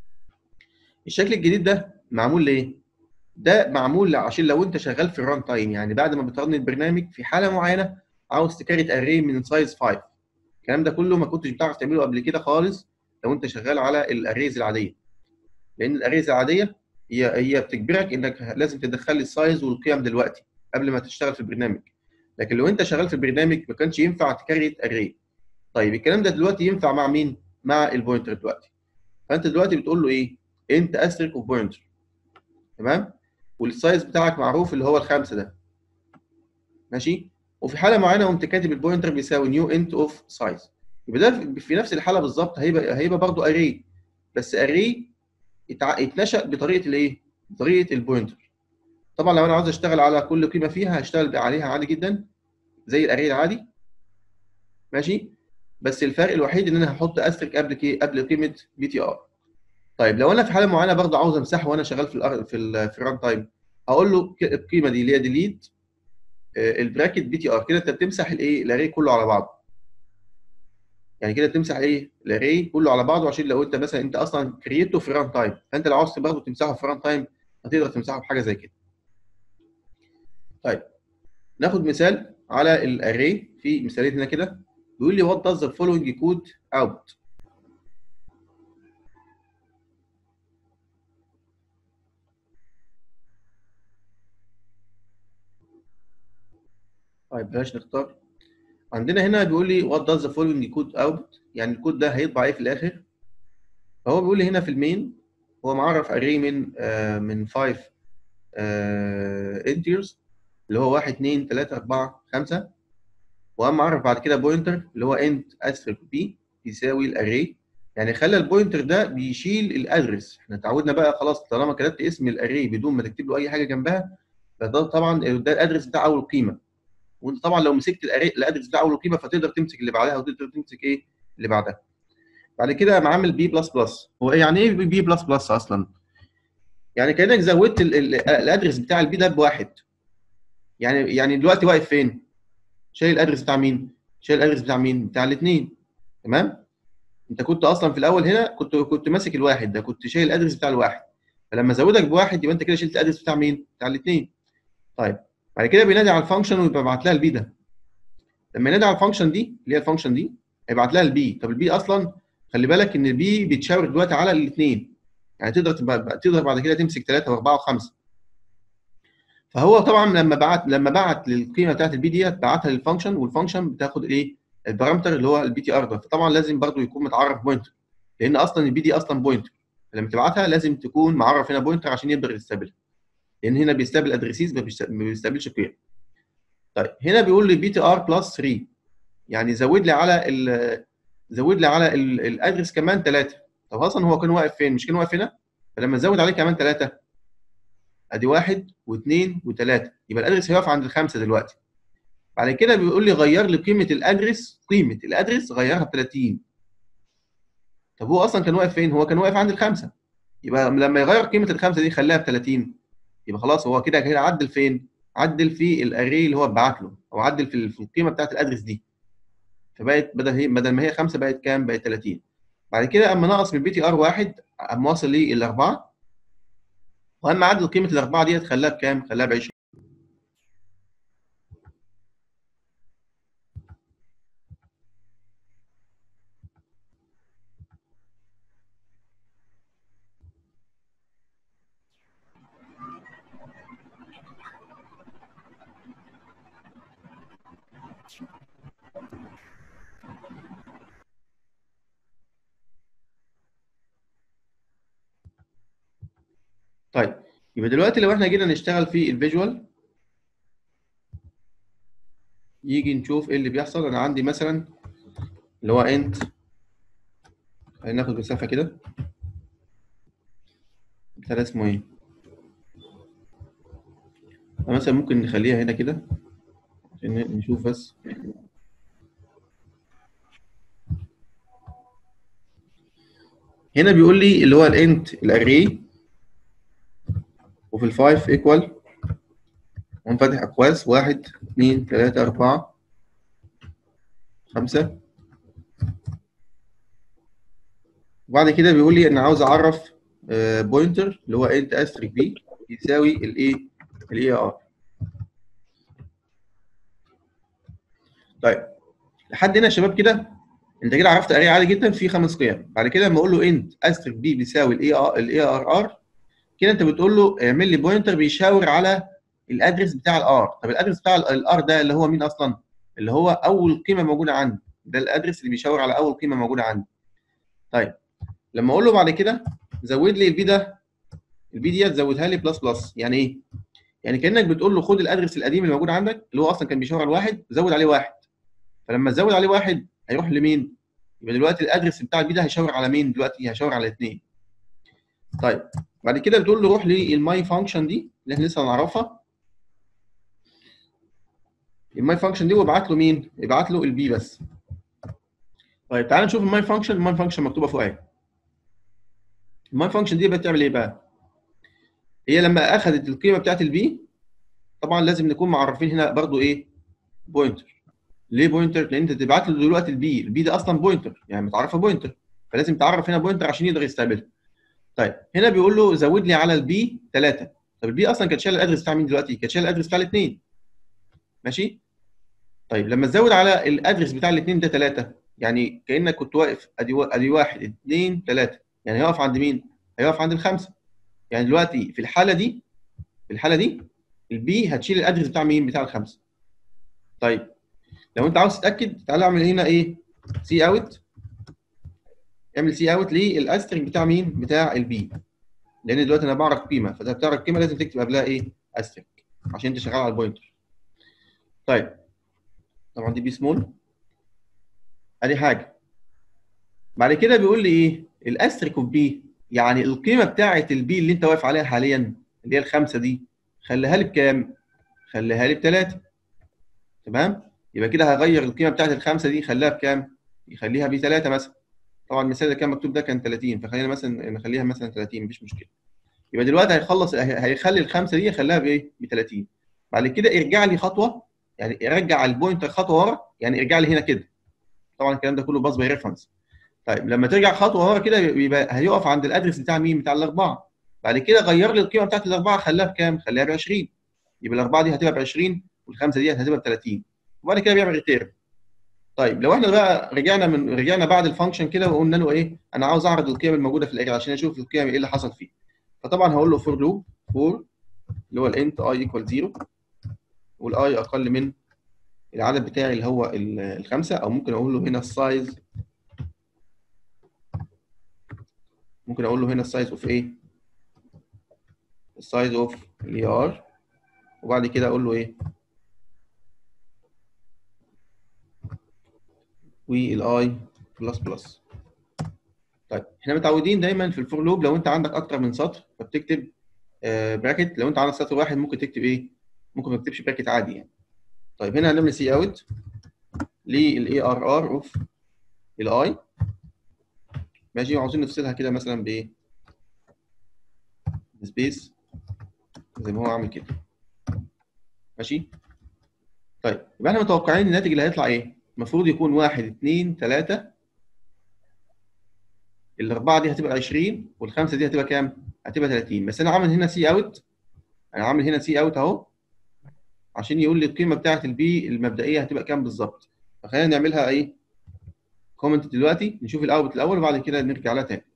الشكل الجديد ده معمول ليه ده معمول عشان لو انت شغال في الران تايم يعني بعد ما بترن البرنامج في حاله معينه عاوز تكريت اري من سايز 5 الكلام ده كله ما كنتش بتعرف تعمله قبل كده خالص لو انت شغال على الاريز العاديه لان الاريز العاديه هي هي بتجبرك انك لازم تدخل لي السايز والقيم دلوقتي قبل ما تشتغل في البرنامج لكن لو انت شغال في البرنامج ما كانش ينفع تكريت اري طيب الكلام ده دلوقتي ينفع مع مين مع البوينتر دلوقتي فانت دلوقتي بتقول له ايه انت استريك اوف بوينتر تمام والسايز بتاعك معروف اللي هو الخمسه ده ماشي وفي حاله معينه قمت كاتب البوينتر بيساوي نيو انت اوف سايز يبقى ده في نفس الحاله بالظبط هيبقى هيبقى برضه اري بس اري اتنشأ بطريقه الايه؟ بطريقه البوينتر طبعا لو انا عاوز اشتغل على كل قيمه فيها هشتغل عليها عادي جدا زي الاري العادي ماشي بس الفرق الوحيد ان انا هحط استرك قبل كي قبل قيمه بي تي ار طيب لو انا في حاله معينه برضه عاوز امسحه وانا شغال في ال في ال في الران تايم هقول له القيمه دي اللي هي ديليت البراكت بي تي ار كده انت بتمسح الايه الاري كله على بعضه يعني كده تمسح ايه الاري كله على بعضه عشان لو انت مثلا انت اصلا كريته في ران تايم فانت لو عاوز برضه تمسحه في ران تايم هتقدر تمسحه بحاجه زي كده طيب ناخد مثال على الاري في مثالين هنا كده بيقول لي what does the following code out طيب بلاش نختار عندنا هنا بيقول لي what does the following code out يعني الكود ده هيطبع ايه في الاخر فهو بيقول لي هنا في المين هو معرف array من آه من 5 آه integers اللي هو 1 2 3 4 5 وقام معرف بعد كده بوينتر اللي هو انت اسفل بي يساوي الاري يعني خلى البوينتر ده بيشيل الادرس احنا اتعودنا بقى خلاص طالما كتبت اسم الاري بدون ما تكتب له اي حاجه جنبها فده طبعا ده الادرس بتاع اول قيمه وانت طبعا لو مسكت الاري الادرس بتاع اول قيمه فتقدر تمسك اللي بعدها وتقدر تمسك ايه اللي بعدها بعد كده قام عامل بي بلس بلس هو يعني ايه بي بلس بلس اصلا يعني كانك زودت الادرس بتاع البي ده بواحد يعني يعني دلوقتي واقف فين شايل الادرس بتاع مين شايل الادرس بتاع مين بتاع الاثنين تمام انت كنت اصلا في الاول هنا كنت كنت ماسك الواحد ده كنت شايل الادرس بتاع الواحد فلما زودك بواحد يبقى انت كده شلت الادرس بتاع مين بتاع الاثنين طيب بعد كده بينادي على الفانكشن ويبقى بعت لها البي ده لما ينادي على الفانكشن دي اللي هي الفانكشن دي هيبعت لها البي طب البي اصلا خلي بالك ان البي بيتشاور دلوقتي على الاثنين يعني تقدر تبقى تقدر بعد كده تمسك ثلاثه واربعه وخمسه فهو طبعا لما بعت لما بعت للقيمه بتاعت البي ديت بعتها للفانكشن والفانكشن بتاخد ايه البارامتر اللي هو البي تي ار ده فطبعا لازم برضو يكون متعرف بوينتر لان اصلا البي دي اصلا بوينتر لما تبعتها لازم تكون معرف هنا بوينتر عشان يقدر يستقبلها لان هنا بيستقبل ادريسيز ما بيستقبلش قيم طيب هنا بيقول لي بي تي ار بلس 3 يعني زود لي على ال زود لي على الادرس كمان 3 طب اصلا هو كان واقف فين مش كان واقف هنا فلما ازود عليه كمان 3 ادي واحد واثنين وثلاثه يبقى الادرس هيقف عند الخمسه دلوقتي بعد كده بيقول لي غير لي قيمه الادرس قيمه الادرس غيرها ب 30 طب هو اصلا كان واقف فين؟ هو كان واقف عند الخمسه يبقى لما يغير قيمه الخمسه دي خلاها ب 30 يبقى خلاص هو كده كده عدل فين؟ عدل في الاري اللي هو اتبعت له او عدل في في القيمه بتاعت الادرس دي فبقت بدل هي بدل ما هي خمسه بقت كام؟ بقت 30 بعد كده اما نقص من بي تي ار واحد اما واصل للاربعه واما عدل قيمه الاربعه ديت خلاها بكام؟ خلاها ب 20 طيب يبقى دلوقتي لو احنا جينا نشتغل في الفيجوال يجي نشوف ايه اللي بيحصل انا عندي مثلا اللي هو انت خلينا ناخد مسافه كده ده اسمه ايه مثلا ممكن نخليها هنا كده عشان نشوف بس هنا بيقول لي اللي هو الانت الاري وفي الفايف ايكوال ومنفتح اقواس واحد اثنين ثلاثة أربعة خمسة وبعد كده بيقول لي أنا عاوز أعرف بوينتر اللي هو انت استريك بي يساوي الايه الاي ار طيب لحد هنا يا شباب كده انت كده عرفت اري عادي جدا في خمس قيم بعد كده لما اقول له انت استريك بي بيساوي الاي ار الاي ار ار كده انت بتقول له اعمل لي بوينتر بيشاور على الادرس بتاع الار طب الادرس بتاع الار ده اللي هو مين اصلا اللي هو اول قيمه موجوده عندي ده الادرس اللي بيشاور على اول قيمه موجوده عندي طيب لما اقول له بعد كده زود لي البي ده البي ديت زودها لي بلس بلس يعني ايه يعني كانك بتقول له خد الادرس القديم اللي موجود عندك اللي هو اصلا كان بيشاور على واحد زود عليه واحد فلما تزود عليه واحد هيروح لمين؟ يبقى دلوقتي الادرس بتاع البي ده هيشاور على مين دلوقتي؟ هيشاور على اثنين. طيب بعد كده بتقول له روح للماي فانكشن دي اللي احنا لسه هنعرفها. الماي فانكشن دي وابعت له مين؟ ابعت له البي بس. طيب تعال نشوف الماي فانكشن، الماي فانكشن مكتوبه فوق اهي. الماي فانكشن دي بتعمل ايه بقى؟ هي لما اخذت القيمه بتاعت البي طبعا لازم نكون معرفين هنا برضو ايه؟ بوينتر. ليه بوينتر؟ لان انت تبعت له دلوقتي البي، البي ده اصلا بوينتر يعني متعرفه بوينتر فلازم تعرف هنا بوينتر عشان يقدر يستقبلها. طيب هنا بيقول له زود لي على البي 3 طب البي اصلا كانت شايله الادرس بتاع مين دلوقتي؟ كانت شايله الادرس بتاع الاثنين. ماشي؟ طيب لما تزود على الادرس بتاع الاثنين ده 3 يعني كانك كنت واقف ادي ادي 1 2 3 يعني هيقف عند مين؟ هيقف عند الخمسه. يعني دلوقتي في الحاله دي في الحاله دي البي هتشيل الادرس بتاع مين؟ بتاع الخمسه. طيب لو انت عاوز تتاكد تعالى اعمل هنا ايه؟ سي اوت اعمل سي اوت للاسترنج بتاع مين؟ بتاع البي. لان دلوقتي انا بعرف قيمه فانت بتعرف قيمه لازم تكتب قبلها ايه؟ استرنج عشان انت شغال على البوينتر. طيب طبعا دي بي سمول ادي حاجه. بعد كده بيقول لي ايه؟ الاستريك اوف بي يعني القيمه بتاعه البي اللي انت واقف عليها حاليا اللي هي الخمسه دي خليها لي بكام؟ خليها لي بثلاثه. تمام؟ يبقى كده هغير القيمه بتاعت الخمسه دي خليها بكام؟ يخليها ب 3 مثلا. طبعا المثال اللي كان مكتوب ده كان 30 فخلينا مثلا نخليها مثلا 30 مفيش مشكله. يبقى دلوقتي هيخلص هيخلي الخمسه دي يخليها بايه؟ ب 30. بعد كده ارجع لي خطوه يعني ارجع البوينتر خطوه ورا يعني ارجع لي هنا كده. طبعا الكلام ده كله باص باي ريفرنس. طيب لما ترجع خطوه ورا كده يبقى هيقف عند الادرس بتاع مين؟ بتاع الاربعه. بعد كده غير لي القيمه بتاعت الاربعه خليها بكام؟ خليها ب 20. يبقى الاربعه دي هتبقى ب 20 والخمسه دي هتبقى ب 30. وبعد كده بيعمل ريتيرن طيب لو احنا بقى رجعنا من رجعنا بعد الفانكشن كده وقلنا له ايه انا عاوز اعرض القيم الموجوده في الاري عشان اشوف القيم ايه اللي حصل فيه فطبعا هقول له فور لوب فور اللي هو الانت اي ايكوال 0 والاي اقل من العدد بتاعي اللي هو الخمسه او ممكن اقول له هنا السايز ممكن اقول له هنا السايز اوف ايه السايز اوف الاي ار وبعد كده اقول له ايه والاي بلس بلس طيب احنا متعودين دايما في الفور لوب لو انت عندك اكتر من سطر فبتكتب آه براكت لو انت عندك سطر واحد ممكن تكتب ايه ممكن ما تكتبش براكت عادي يعني طيب هنا هنعمل سي اوت للاي ار ار اوف الاي ماشي وعاوزين نفصلها كده مثلا بايه سبيس زي ما هو عامل كده ماشي طيب يبقى احنا متوقعين الناتج اللي هيطلع ايه المفروض يكون واحد اثنين ثلاثة الأربعة دي هتبقى 20 والخمسة دي هتبقى كام؟ هتبقى 30 بس أنا عامل هنا سي أوت أنا عامل هنا سي أوت أهو عشان يقول لي القيمة بتاعة البي المبدئية هتبقى كام بالظبط فخلينا نعملها إيه؟ كومنت دلوقتي نشوف الأوت الأول وبعد كده نرجع لها تاني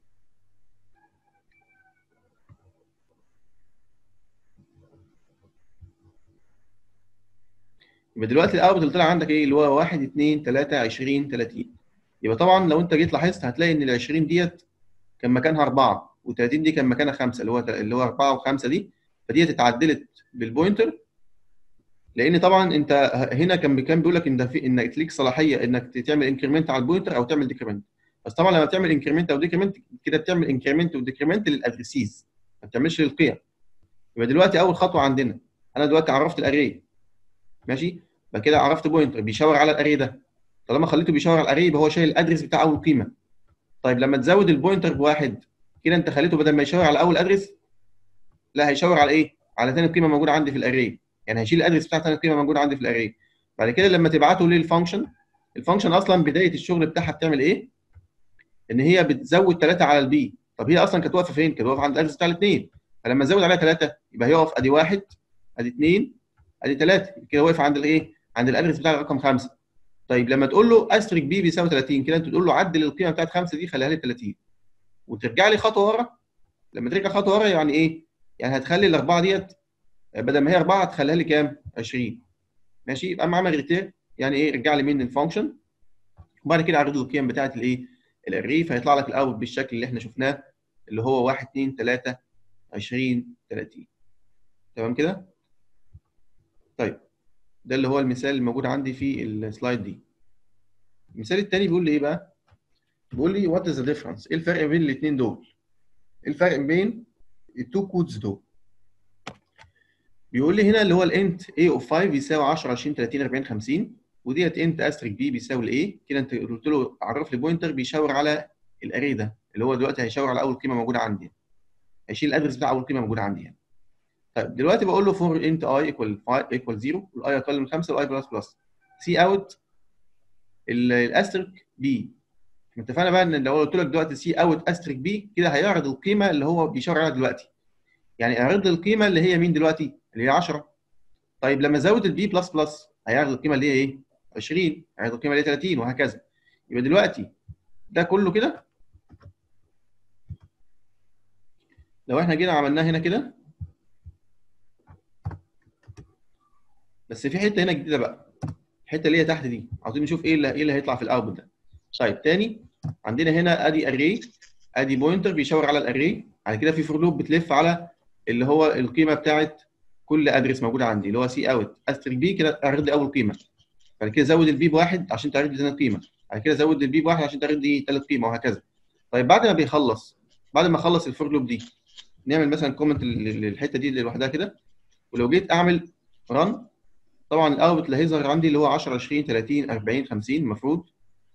يبقى دلوقتي الاوتبوت اللي طلع عندك ايه اللي هو 1 2 3 20 30 يبقى طبعا لو انت جيت لاحظت هتلاقي ان ال 20 ديت كان مكانها 4 و30 دي كان مكانها 5 اللي هو اللي هو 4 و5 دي فديت اتعدلت بالبوينتر لان طبعا انت هنا كان كان بيقول لك ان في انك ليك صلاحيه انك تعمل انكريمنت على البوينتر او تعمل ديكريمنت بس طبعا لما بتعمل انكريمنت او ديكريمنت كده بتعمل انكريمنت وديكريمنت للادريسيز ما بتعملش للقيم يبقى دلوقتي اول خطوه عندنا انا دلوقتي عرفت الاري ماشي بعد كده عرفت بوينتر بيشاور على الاري ده طالما خليته بيشاور على الاري يبقى هو شايل الادرس بتاع اول قيمه طيب لما تزود البوينتر بواحد كده انت خليته بدل ما يشاور على اول ادرس لا هيشاور على ايه؟ على ثاني قيمه موجوده عندي في الاري يعني هيشيل الادرس بتاع ثاني قيمه موجوده عندي في الاري بعد كده لما تبعته للفانكشن الفانكشن اصلا بدايه الشغل بتاعها بتعمل ايه؟ ان هي بتزود ثلاثه على البي طب هي اصلا كانت واقفه فين؟ كانت واقفه عند الادرس بتاع الاثنين فلما تزود عليها ثلاثه يبقى هيقف ادي واحد ادي اثنين ادي ثلاثه كده واقف عند الايه؟ عند الادرس بتاع رقم خمسه طيب لما تقول له استريك بي بيساوي 30 كده انت تقول له عدل القيمه بتاعت خمسه دي خليها لي 30 وترجع لي خطوه ورا لما ترجع خطوه ورا يعني ايه؟ يعني هتخلي الاربعه ديت بدل ما هي اربعه هتخليها لي كام؟ 20 ماشي يبقى اما عمل ريتير يعني ايه رجع لي من الفانكشن وبعد كده عرض له القيم بتاعت الايه؟ الاري فيطلع لك الاوت بالشكل اللي احنا شفناه اللي هو 1 2 3 20 30 تمام كده؟ طيب ده اللي هو المثال الموجود عندي في السلايد دي المثال الثاني بيقول لي ايه بقى بيقول لي وات از ذا ديفرنس ايه الفرق بين الاثنين دول ايه الفرق بين التو كودز دول بيقول لي هنا اللي هو الانت a اوف 5 بيساوي 10 20 30 40 50 وديت انت استريك بي بيساوي الايه كده انت قلت له عرف لي بوينتر بيشاور على الاري ده اللي هو دلوقتي هيشاور على اول قيمه موجوده عندي هيشيل الادرس بتاع اول قيمه موجوده عندي يعني. طيب دلوقتي بقول له فور انت اي ايكوال ايكوال 0 والاي اقل من 5 والاي بلس بلس سي اوت الاستريك بي اتفقنا بقى ان لو قلت لك دلوقتي سي اوت استريك بي كده هيعرض القيمه اللي هو بيشاور عليها دلوقتي يعني اعرض لي القيمه اللي هي مين دلوقتي اللي هي 10 طيب لما ازود البي بلس بلس هيعرض القيمه اللي هي ايه 20 هيعرض القيمه اللي هي 30 وهكذا يبقى دلوقتي ده كله كده لو احنا جينا عملناه هنا كده بس في حته هنا جديده بقى الحته اللي هي تحت دي عاوزين نشوف ايه اللي ايه اللي هيطلع في الاوتبوت ده طيب تاني عندنا هنا ادي اري ادي بوينتر بيشاور على الاري بعد كده في فور لوب بتلف على اللي هو القيمه بتاعت كل ادرس موجود عندي اللي هو سي اوت استريك بي كده اعرض لي اول قيمه بعد كده زود البي بواحد عشان تعرض لي ثاني قيمه بعد كده زود البي بواحد عشان تعرض لي ثالث قيمه وهكذا طيب بعد ما بيخلص بعد ما اخلص الفور لوب دي نعمل مثلا كومنت للحته دي لوحدها كده ولو جيت اعمل رن طبعا الاوتبوت اللي هيظهر عندي اللي هو 10 20 30 40 50 المفروض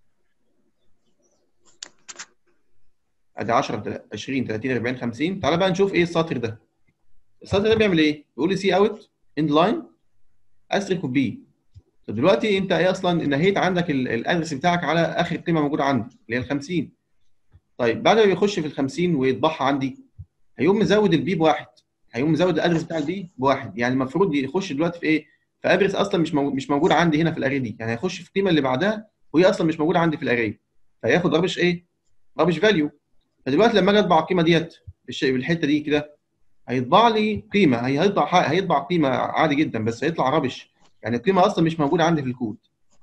ادي 10 20 30 40 50 تعالى بقى نشوف ايه السطر ده السطر ده بيعمل ايه؟ بيقول لي سي اوت اند لاين استريك بي طب دلوقتي انت ايه اصلا نهيت عندك الادرس بتاعك على اخر قيمه موجوده عندي اللي هي ال 50 طيب بعد ما بيخش في ال 50 ويطبعها عندي هيقوم مزود البي بواحد هيقوم مزود الادرس بتاع البي بواحد يعني المفروض يخش دلوقتي في ايه؟ في ادرس اصلا مش موجود مش موجود عندي هنا في الاري دي يعني هيخش في القيمه اللي بعدها وهي اصلا مش موجوده عندي في الاري فياخد رابش ايه؟ رابش فاليو فدلوقتي لما اجي اطبع القيمه ديت بالحته دي كده هيطبع لي قيمه هي هيطبع هيطبع قيمه عادي جدا بس هيطلع رابش يعني القيمه اصلا مش موجوده عندي في الكود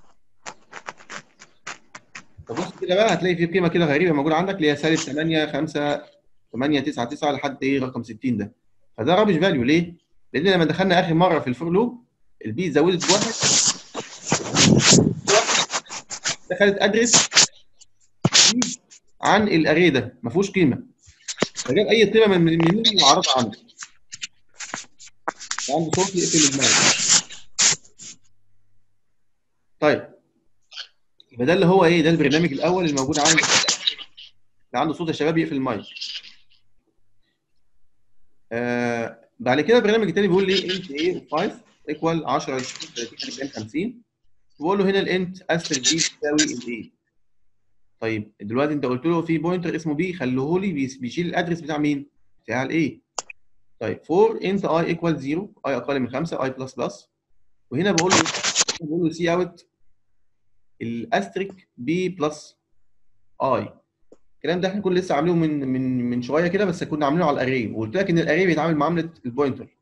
تبص كده بقى هتلاقي في قيمه كده غريبه موجوده عندك اللي هي سالب 8 5 8 9 9 لحد ايه رقم 60 ده فده رابش فاليو ليه؟ لان لما دخلنا اخر مره في الفور لوب البي زودت بواحد دخلت ادرس عن الاري ده ما فيهوش قيمه فجاب اي قيمه من من من وعرضها عندي عنده صوت يقفل المايك طيب يبقى ده اللي هو ايه ده البرنامج الاول الموجود عندي اللي عنده صوت يا شباب يقفل المايك آه بعد كده البرنامج الثاني بيقول لي انت ايه 5 ايكوال 10 20 30 40 50 بقول له هنا الانت استر بي تساوي الايه طيب دلوقتي انت قلت له في بوينتر اسمه بي خلوه لي بيشيل الادرس بتاع مين؟ بتاع الايه طيب فور انت اي ايكوال 0 اي اقل من 5 اي بلس بلس وهنا بقول له بقول له سي اوت الاستريك بي بلس اي الكلام ده احنا كنا لسه عاملينه من من من شويه كده بس كنا عاملينه على الاري وقلت لك ان الاري بيتعامل معامله البوينتر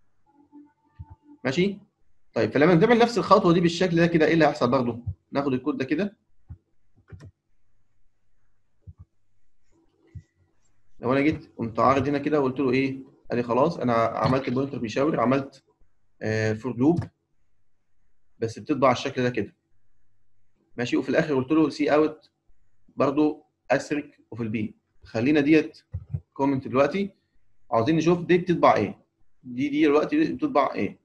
ماشي طيب فلما نعمل نفس الخطوه دي بالشكل ده كده ايه اللي هيحصل برضه ناخد الكود ده كده لو انا جيت قمت عارض هنا كده وقلت له ايه قال لي خلاص انا عملت بوينتر بيشاور عملت آه فور لوب بس بتطبع على الشكل ده كده ماشي وفي الاخر قلت له سي اوت برضو استريك وفي البي خلينا ديت كومنت دلوقتي عاوزين نشوف دي بتطبع ايه دي دي دلوقتي بتطبع ايه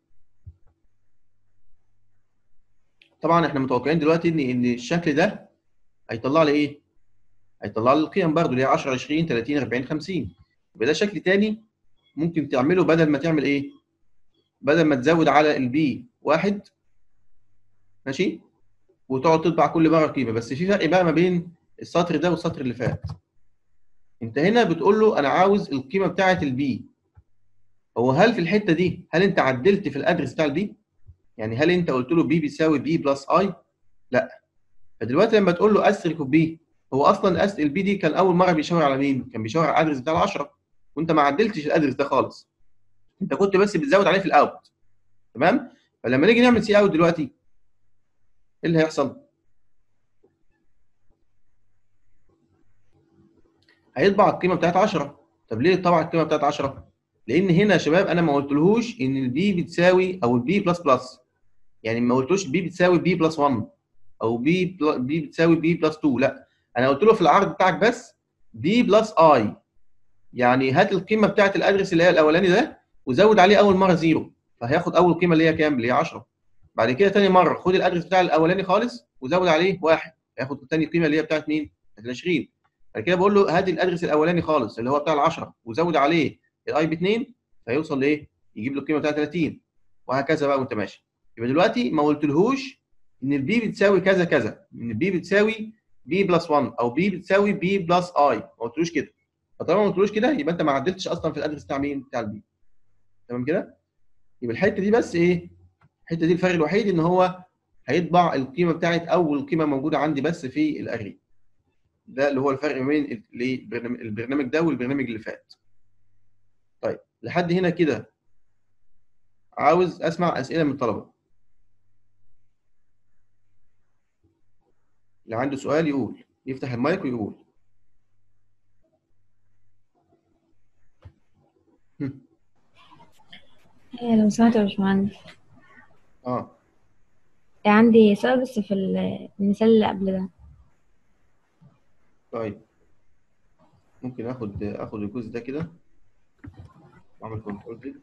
طبعا احنا متوقعين دلوقتي ان ان الشكل ده هيطلع لي ايه هيطلع لي القيم برضو اللي هي 10 20 30 40 50 يبقى ده شكل تاني ممكن تعمله بدل ما تعمل ايه بدل ما تزود على البي واحد ماشي وتقعد تطبع كل مره قيمه بس في فرق بقى ما بين السطر ده والسطر اللي فات انت هنا بتقول له انا عاوز القيمه بتاعه البي هو هل في الحته دي هل انت عدلت في الادرس بتاع البي يعني هل انت قلت له بي بيساوي بي بلس اي لا فدلوقتي لما تقول له استريك بي هو اصلا أس البي دي كان اول مره بيشاور على مين كان بيشاور على الادرس بتاع ال10 وانت ما عدلتش الادرس ده خالص انت كنت بس بتزود عليه في الاوت تمام فلما نيجي نعمل سي اوت دلوقتي ايه اللي هيحصل هيطبع القيمه بتاعت 10 طب ليه طبع القيمه بتاعت 10 لان هنا يا شباب انا ما قلتلهوش ان البي بتساوي او البي بلس بلس يعني ما قلتلوش بي بتساوي بي بلس 1 او بي بي بتساوي بي بلس 2 لا انا قلت له في العرض بتاعك بس بي بلس اي يعني هات القيمه بتاعت الادرس اللي هي الاولاني ده وزود عليه اول مره زيرو فهياخد اول قيمه اللي هي كام؟ اللي هي 10 بعد كده تاني مره خد الادرس بتاع الاولاني خالص وزود عليه واحد هياخد تاني قيمه اللي هي بتاعت مين؟ بتاعت ال 20 بعد كده بقول له هات الادرس الاولاني خالص اللي هو بتاع ال 10 وزود عليه الاي ب 2 فيوصل لايه؟ يجيب له القيمه بتاعت 30 وهكذا بقى وانت ماشي يبقى دلوقتي ما قلتلهوش ان البي بتساوي كذا كذا ان البي بتساوي بي بلس 1 او بي بتساوي بي بلس اي ما قلتلوش كده فطالما ما قلتلوش كده يبقى انت ما عدلتش اصلا في الادرس بتاع مين؟ بتاع البي تمام كده؟ يبقى الحته دي بس ايه؟ الحته دي الفرق الوحيد ان هو هيطبع القيمه بتاعت اول قيمه موجوده عندي بس في الاري ده اللي هو الفرق ما بين البرنامج ده والبرنامج اللي فات طيب لحد هنا كده عاوز اسمع اسئله من الطلبه اللي عنده سؤال يقول يفتح المايك ويقول إيه لو سمحت يا باشمهندس اه عندي سؤال بس في ال- المثال اللي قبل ده طيب ممكن اخد اخد الجزء ده كده واعمل كنترول زد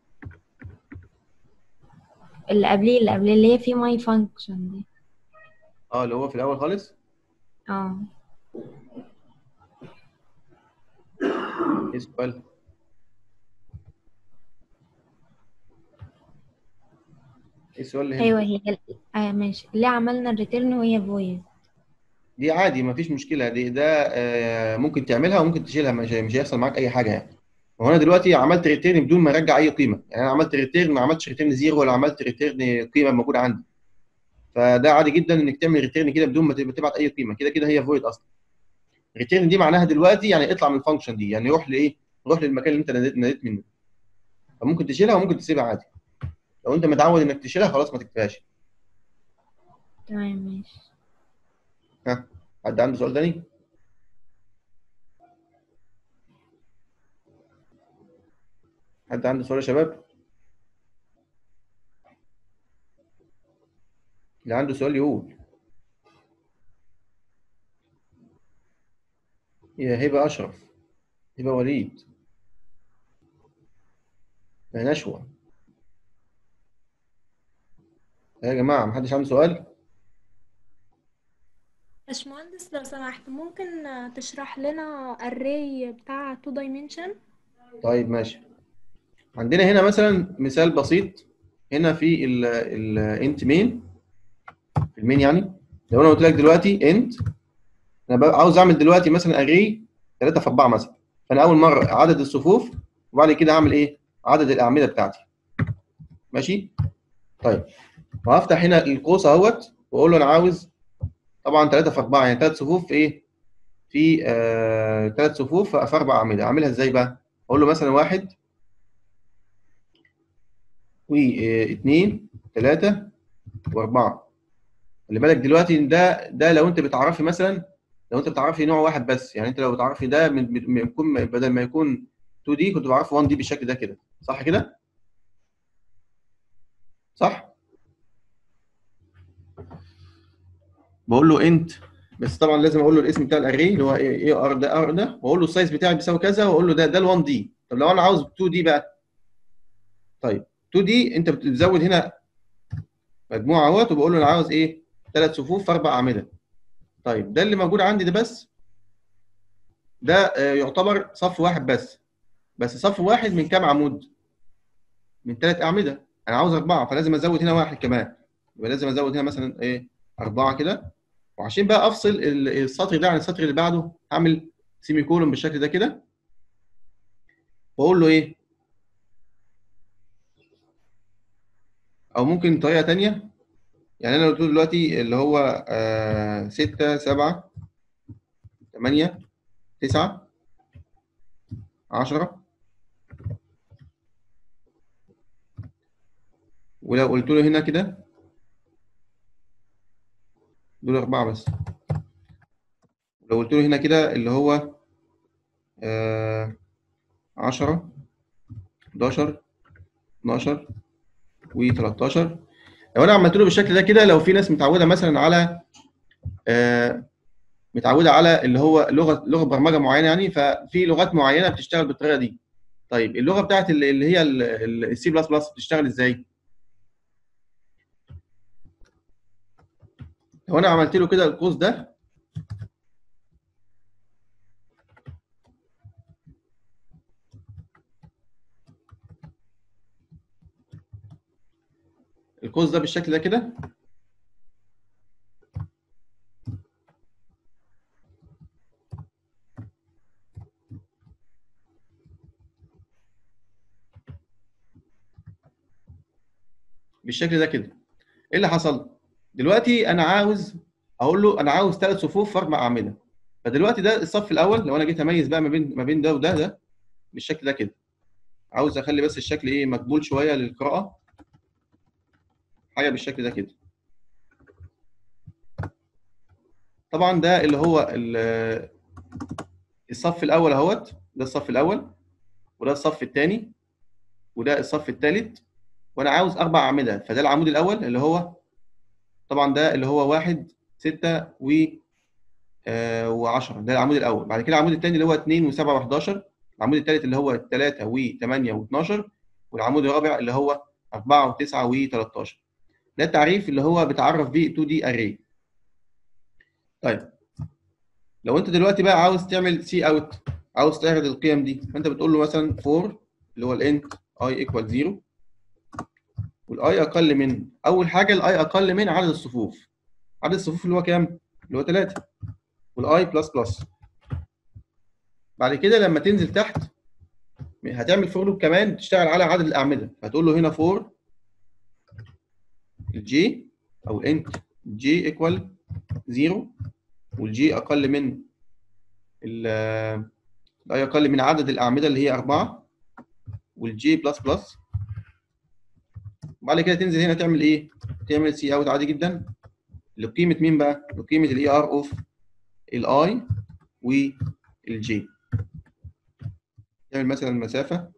اللي قبليه اللي قبليه اللي هي في ماي فانكشن دي اه اللي هو في الاول خالص اه ايه السؤال ايه السؤال اللي هنا ايوه هي ال- آه ماشي ليه عملنا الريتيرن وهي فويد دي عادي مفيش مشكله دي ده آه ممكن تعملها وممكن تشيلها مش مش هيحصل معاك اي حاجه يعني هو انا دلوقتي عملت ريتيرن بدون ما ارجع اي قيمه يعني انا عملت ريتيرن ما عملتش ريتيرن زيرو ولا عملت ريتيرن قيمه موجوده عندي فده عادي جدا انك تعمل ريتيرن كده بدون ما تب- تبعت اي قيمه كده كده هي فويد اصلا ريتيرن دي معناها دلوقتي يعني اطلع من الفانكشن دي يعني روح لايه روح للمكان اللي انت ناديت ناديت منه فممكن تشيلها وممكن تسيبها عادي لو انت متعود انك تشيلها خلاص ما تكتبهاش تمام ماشي ها حد عنده سؤال تاني حد عنده سؤال يا شباب اللي عنده سؤال يقول يا هبة أشرف هبة وليد يا نشوى يا جماعة محدش عنده سؤال؟ باشمهندس لو سمحت ممكن آه، تشرح لنا array بتاع 2 dimension طيب ماشي عندنا هنا مثلا مثال بسيط هنا في ال ال انت مين في المين يعني لو انا قلت لك دلوقتي انت انا بقى عاوز اعمل دلوقتي مثلا اري 3 في 4 مثلا فانا اول مره عدد الصفوف وبعد كده اعمل ايه عدد الاعمده بتاعتي ماشي طيب وهفتح هنا القوس اهوت واقول له انا عاوز طبعا 3 في 4 يعني 3 صفوف في ايه في آه 3 صفوف في اربع اعمده اعملها ازاي بقى اقول له مثلا واحد واثنين ثلاثة وأربعة خلي بالك دلوقتي إن ده ده لو أنت بتعرفي مثلا لو أنت بتعرفي نوع واحد بس يعني أنت لو بتعرفي ده من من- من- يكون بدل ما يكون 2 دي كنت بعرفه 1 دي بالشكل ده كده صح كده؟ صح؟ بقول له انت بس طبعا لازم اقول له الاسم بتاع الاري اللي هو ايه ايه ار ده ار ده واقول له السايز بتاعي بيساوي كذا واقول له ده ده ال1 دي طب لو انا عاوز 2 دي بقى طيب 2 دي انت بتزود هنا مجموعه اهوت وبقول له انا عاوز ايه ثلاث صفوف في اربع اعمده طيب ده اللي موجود عندي ده بس ده آه، يعتبر صف واحد بس بس صف واحد من كام عمود من ثلاث اعمده انا عاوز اربعه فلازم ازود هنا واحد كمان يبقى لازم ازود هنا مثلا ايه اربعه كده وعشان بقى افصل ال- السطر ده عن السطر اللي بعده هعمل سيمي كولون بالشكل ده كده واقول له ايه او ممكن طريقه تانية يعني انا قلت له دلوقتي اللي هو آه 6 7 8 9 10 ولو قلت له هنا كده دول أربعة بس لو قلت له هنا كده اللي هو آه 10 11 12 و13 لو انا عملت له بالشكل ده كده لو في ناس متعوده مثلا على آه متعوده على اللي هو لغه لغه برمجه معينه يعني ففي لغات معينه بتشتغل بالطريقه دي طيب اللغه بتاعت اللي اللي هي السي بلس بلس بتشتغل ازاي لو انا عملت له كده القوس ده القوس ده بالشكل ده كده بالشكل ده كده ايه اللي حصل دلوقتي انا عاوز اقول له انا عاوز ثلاث صفوف في اربع اعمده فدلوقتي ده الصف الاول لو انا جيت اميز بقى ما بين ما بين ده وده ده بالشكل ده كده عاوز اخلي بس الشكل ايه مقبول شويه للقراءه حاجه بالشكل ده كده طبعا ده اللي هو ال- الصف الاول اهوت ده الصف الاول وده الصف الثاني وده الصف الثالث وانا عاوز اربع اعمده فده العمود الاول اللي هو طبعا ده اللي هو واحد ستة و آه و10 ده العمود الاول بعد كده العمود الثاني اللي هو 2 و7 و11 العمود الثالث اللي هو 3 و8 و12 والعمود الرابع اللي هو 4 و9 و13 ده التعريف اللي هو بتعرف بيه 2 دي اري طيب لو انت دلوقتي بقى عاوز تعمل سي اوت عاوز تعرض القيم دي فانت بتقول له مثلا 4 اللي هو الانت اي ايكوال 0 والاي اقل من اول حاجه الاي اقل من عدد الصفوف عدد الصفوف اللي هو كام اللي هو 3 والاي بلس بلس بعد كده لما تنزل تحت هتعمل فور لوب كمان تشتغل على عدد الاعمده هتقول له هنا فور الجي او انت جي ايكوال 0 والجي اقل من الاي اقل من عدد الاعمده اللي هي 4 والجي بلس بلس وبعد كده تنزل هنا تعمل ايه؟ تعمل سي اوت عادي جدا لقيمه مين بقى؟ لقيمه الاي ار اوف الاي والجي تعمل مثلا مسافه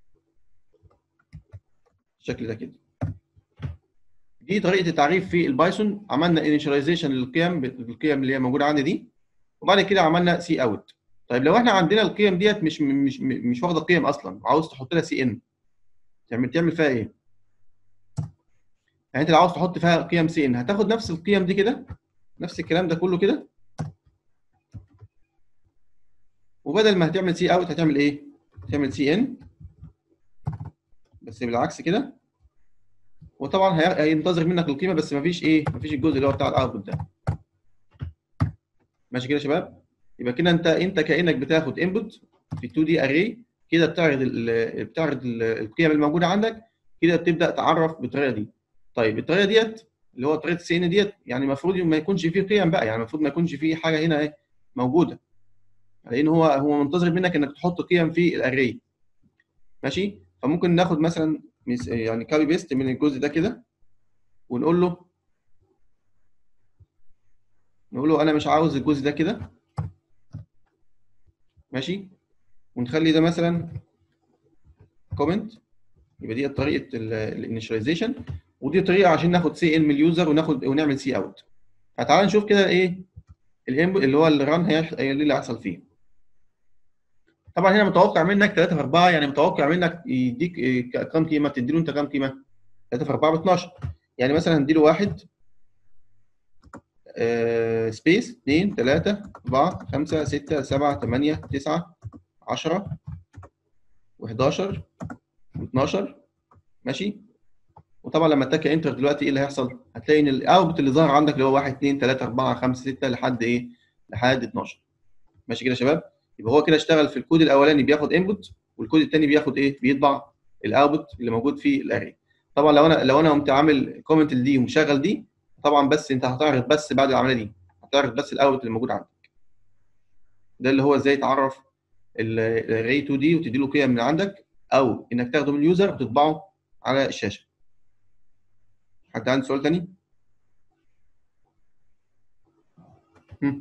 بالشكل ده كده دي طريقه التعريف في البايثون عملنا انيشاليزيشن للقيم بالقيم اللي هي موجوده عندي دي وبعد كده عملنا سي اوت طيب لو احنا عندنا القيم ديت مش مش مش واخده قيم اصلا وعاوز تحط لها سي ان تعمل تعمل فيها ايه؟ يعني انت لو عاوز تحط فيها قيم سي ان هتاخد نفس القيم دي كده نفس الكلام ده كله كده وبدل ما هتعمل سي اوت هتعمل ايه؟ هتعمل سي ان بس بالعكس كده وطبعا هي- هينتظر منك القيمه بس مفيش ايه؟ مفيش الجزء اللي هو بتاع الاوتبوت ده ماشي كده يا شباب؟ يبقى كده انت انت كانك بتاخد انبوت في 2 دي اري كده بتعرض ال بتعرض ال- القيم الموجوده عندك كده بتبدا تعرف بالطريقه دي طيب الطريقه ديت اللي هو طريقه السي ان ديت يعني المفروض ما يكونش فيه قيم بقى يعني المفروض ما يكونش فيه حاجه هنا ايه موجوده لان هو هو منتظر منك انك تحط قيم في الاري ماشي فممكن ناخد مثلا مس- يعني كابي بيست من الجزء ده كده ونقول له نقول له انا مش عاوز الجزء ده كده ماشي ونخلي ده مثلا كومنت يبقى دي طريقه الانيشاليزيشن ودي طريقه عشان ناخد سي ان من اليوزر وناخد ونعمل سي اوت فتعال نشوف كده ايه الانبوت اللي هو الران هيحصل ايه اللي هيحصل فيه طبعا هنا متوقع منك 3 في 4 يعني متوقع منك يديك إيه ك- كام قيمه تديله انت كام قيمه 3 في 4 ب 12 يعني مثلا هنديله واحد آه سبيس 2 3 4 5 6 7 8 9 10 و11 و12 ماشي وطبعا لما اتك انتر دلوقتي ايه اللي هيحصل؟ هتلاقي ان الاوتبوت اللي ظهر عندك اللي هو 1 2 3 4 5 6 لحد ايه؟ لحد 12 ماشي كده يا شباب؟ يبقى هو كده اشتغل في الكود الاولاني بياخد انبوت والكود الثاني بياخد ايه؟ بيطبع الاوتبوت اللي موجود في الاري طبعا لو انا لو انا قمت عامل كومنت لدي ومشغل دي طبعا بس انت هتعرض بس بعد العمليه دي هتعرض بس الاوتبوت اللي موجود عندك ده اللي هو ازاي تعرف الاري 2 دي وتدي له قيم من عندك او انك تاخده من اليوزر وتطبعه على الشاشه حد عنده سؤال تاني؟ هم.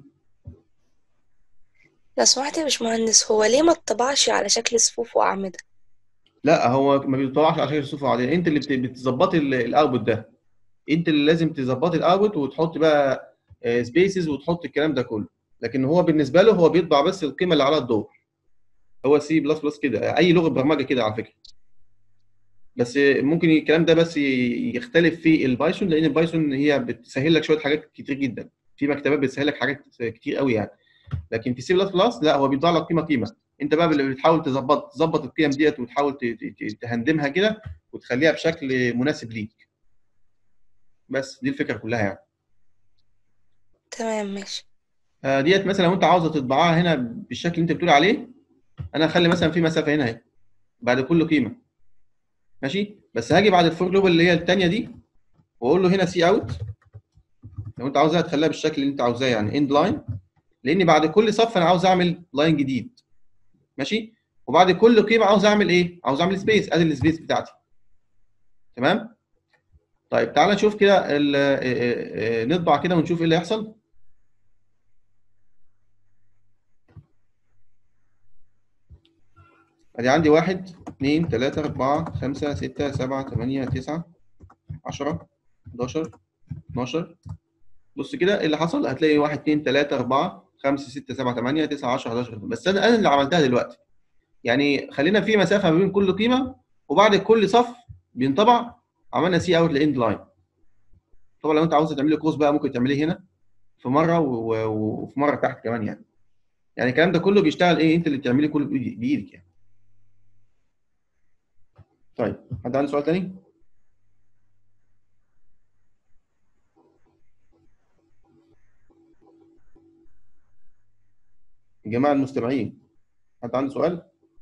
لو سمحت يا باشمهندس هو ليه ما اتطبعش على شكل صفوف وأعمدة؟ لا هو ما بيطلعش على شكل صفر عاديه انت اللي بت- بتظبطي ال- الاوتبوت ده انت اللي لازم تظبطي الاوتبوت وتحط بقى سبيسز وتحط الكلام ده كله لكن هو بالنسبه له هو بيطبع بس القيمه اللي عليها الدور هو سي بلس بلس كده اي لغه برمجه كده على فكره بس ممكن الكلام ده بس ي- يختلف في البايثون لان البايثون هي بتسهل لك شويه حاجات كتير جدا في مكتبات بتسهل لك حاجات كتير قوي يعني لكن في سي بلس بلس لا هو بيطلع لك قيمه قيمه انت بقى اللي بتحاول تظبط تظبط القيم ديت وتحاول ت- ت- ت- تهندمها كده وتخليها بشكل مناسب ليك بس دي الفكره كلها يعني تمام ماشي آه، ديت مثلا لو انت عاوزه تطبعها هنا بالشكل اللي انت بتقول عليه انا هخلي مثلا في مسافه هنا اهي بعد كل قيمه ماشي بس هاجي بعد الفور لوب اللي هي الثانيه دي واقول له هنا سي اوت لو انت عاوزها تخليها بالشكل اللي انت عاوزاه يعني اند لاين لان بعد كل صف انا عاوز اعمل لاين جديد ماشي وبعد كل قيمه عاوز اعمل ايه عاوز اعمل سبيس ادي السبيس بتاعتي تمام طيب تعالى نشوف كده ال- آه، آه، آه، نطبع كده ونشوف ايه اللي هيحصل ادي عندي واحد اثنين ثلاثة أربعة خمسة ستة سبعة ثمانية تسعة عشرة 11 12 بص كده ايه اللي حصل هتلاقي 1 2 3 4 5 6 7 8 9 10 11 بس انا انا اللي عملتها دلوقتي يعني خلينا في مسافه ما بين كل قيمه وبعد كل صف بينطبع عملنا سي اوت لاند لاين طبعا لو انت عاوز تعملي قوس بقى ممكن تعمليه هنا في مره و- و- وفي مره تحت كمان يعني يعني الكلام ده كله بيشتغل ايه انت اللي بتعملي كله بإيدي- بايدك يعني طيب حد عنده سؤال تاني؟ جماعة المستمعين حد عنده سؤال؟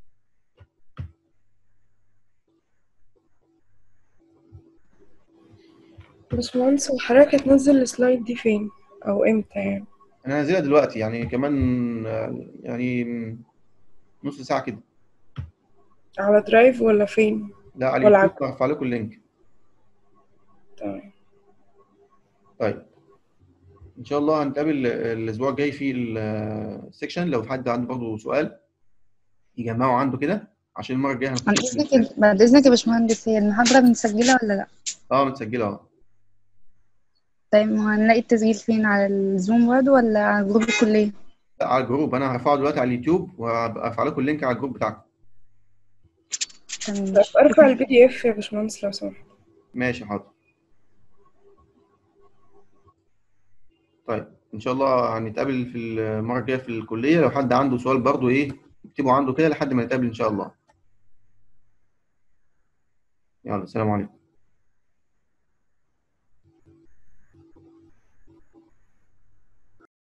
باشمهندس وحضرتك هتنزل السلايد دي فين او امتى يعني انا هنزلها دلوقتي يعني كمان آه، يعني نص ساعة كده على درايف ولا فين لا على ولا اليوتيوب هرفع لكم اللينك تمام طيب ان شاء الله هنتقابل الاسبوع الجاي في السكشن لو حد عنده برضه سؤال يجمعه عنده كده عشان المره الجايه بعد هنخش إذنك يا- بعد إذنك يا باشمهندس هي المحاضرة بنسجلها ولا لأ؟ اه متسجله اه طيب هنلاقي التسجيل فين على الزوم برضه ولا على جروب الكلية؟ لا، على الجروب انا هرفعه دلوقتي على اليوتيوب وهرفع لكم اللينك على الجروب بتاعكم تمام طب ارفع البي دي اف يا باشمهندس لو سمحت ماشي حاضر طيب ان شاء الله هنتقابل في المره الجايه في الكليه لو حد عنده سؤال برضه ايه اكتبوا عنده كده لحد ما نتقابل ان شاء الله يلا السلام عليكم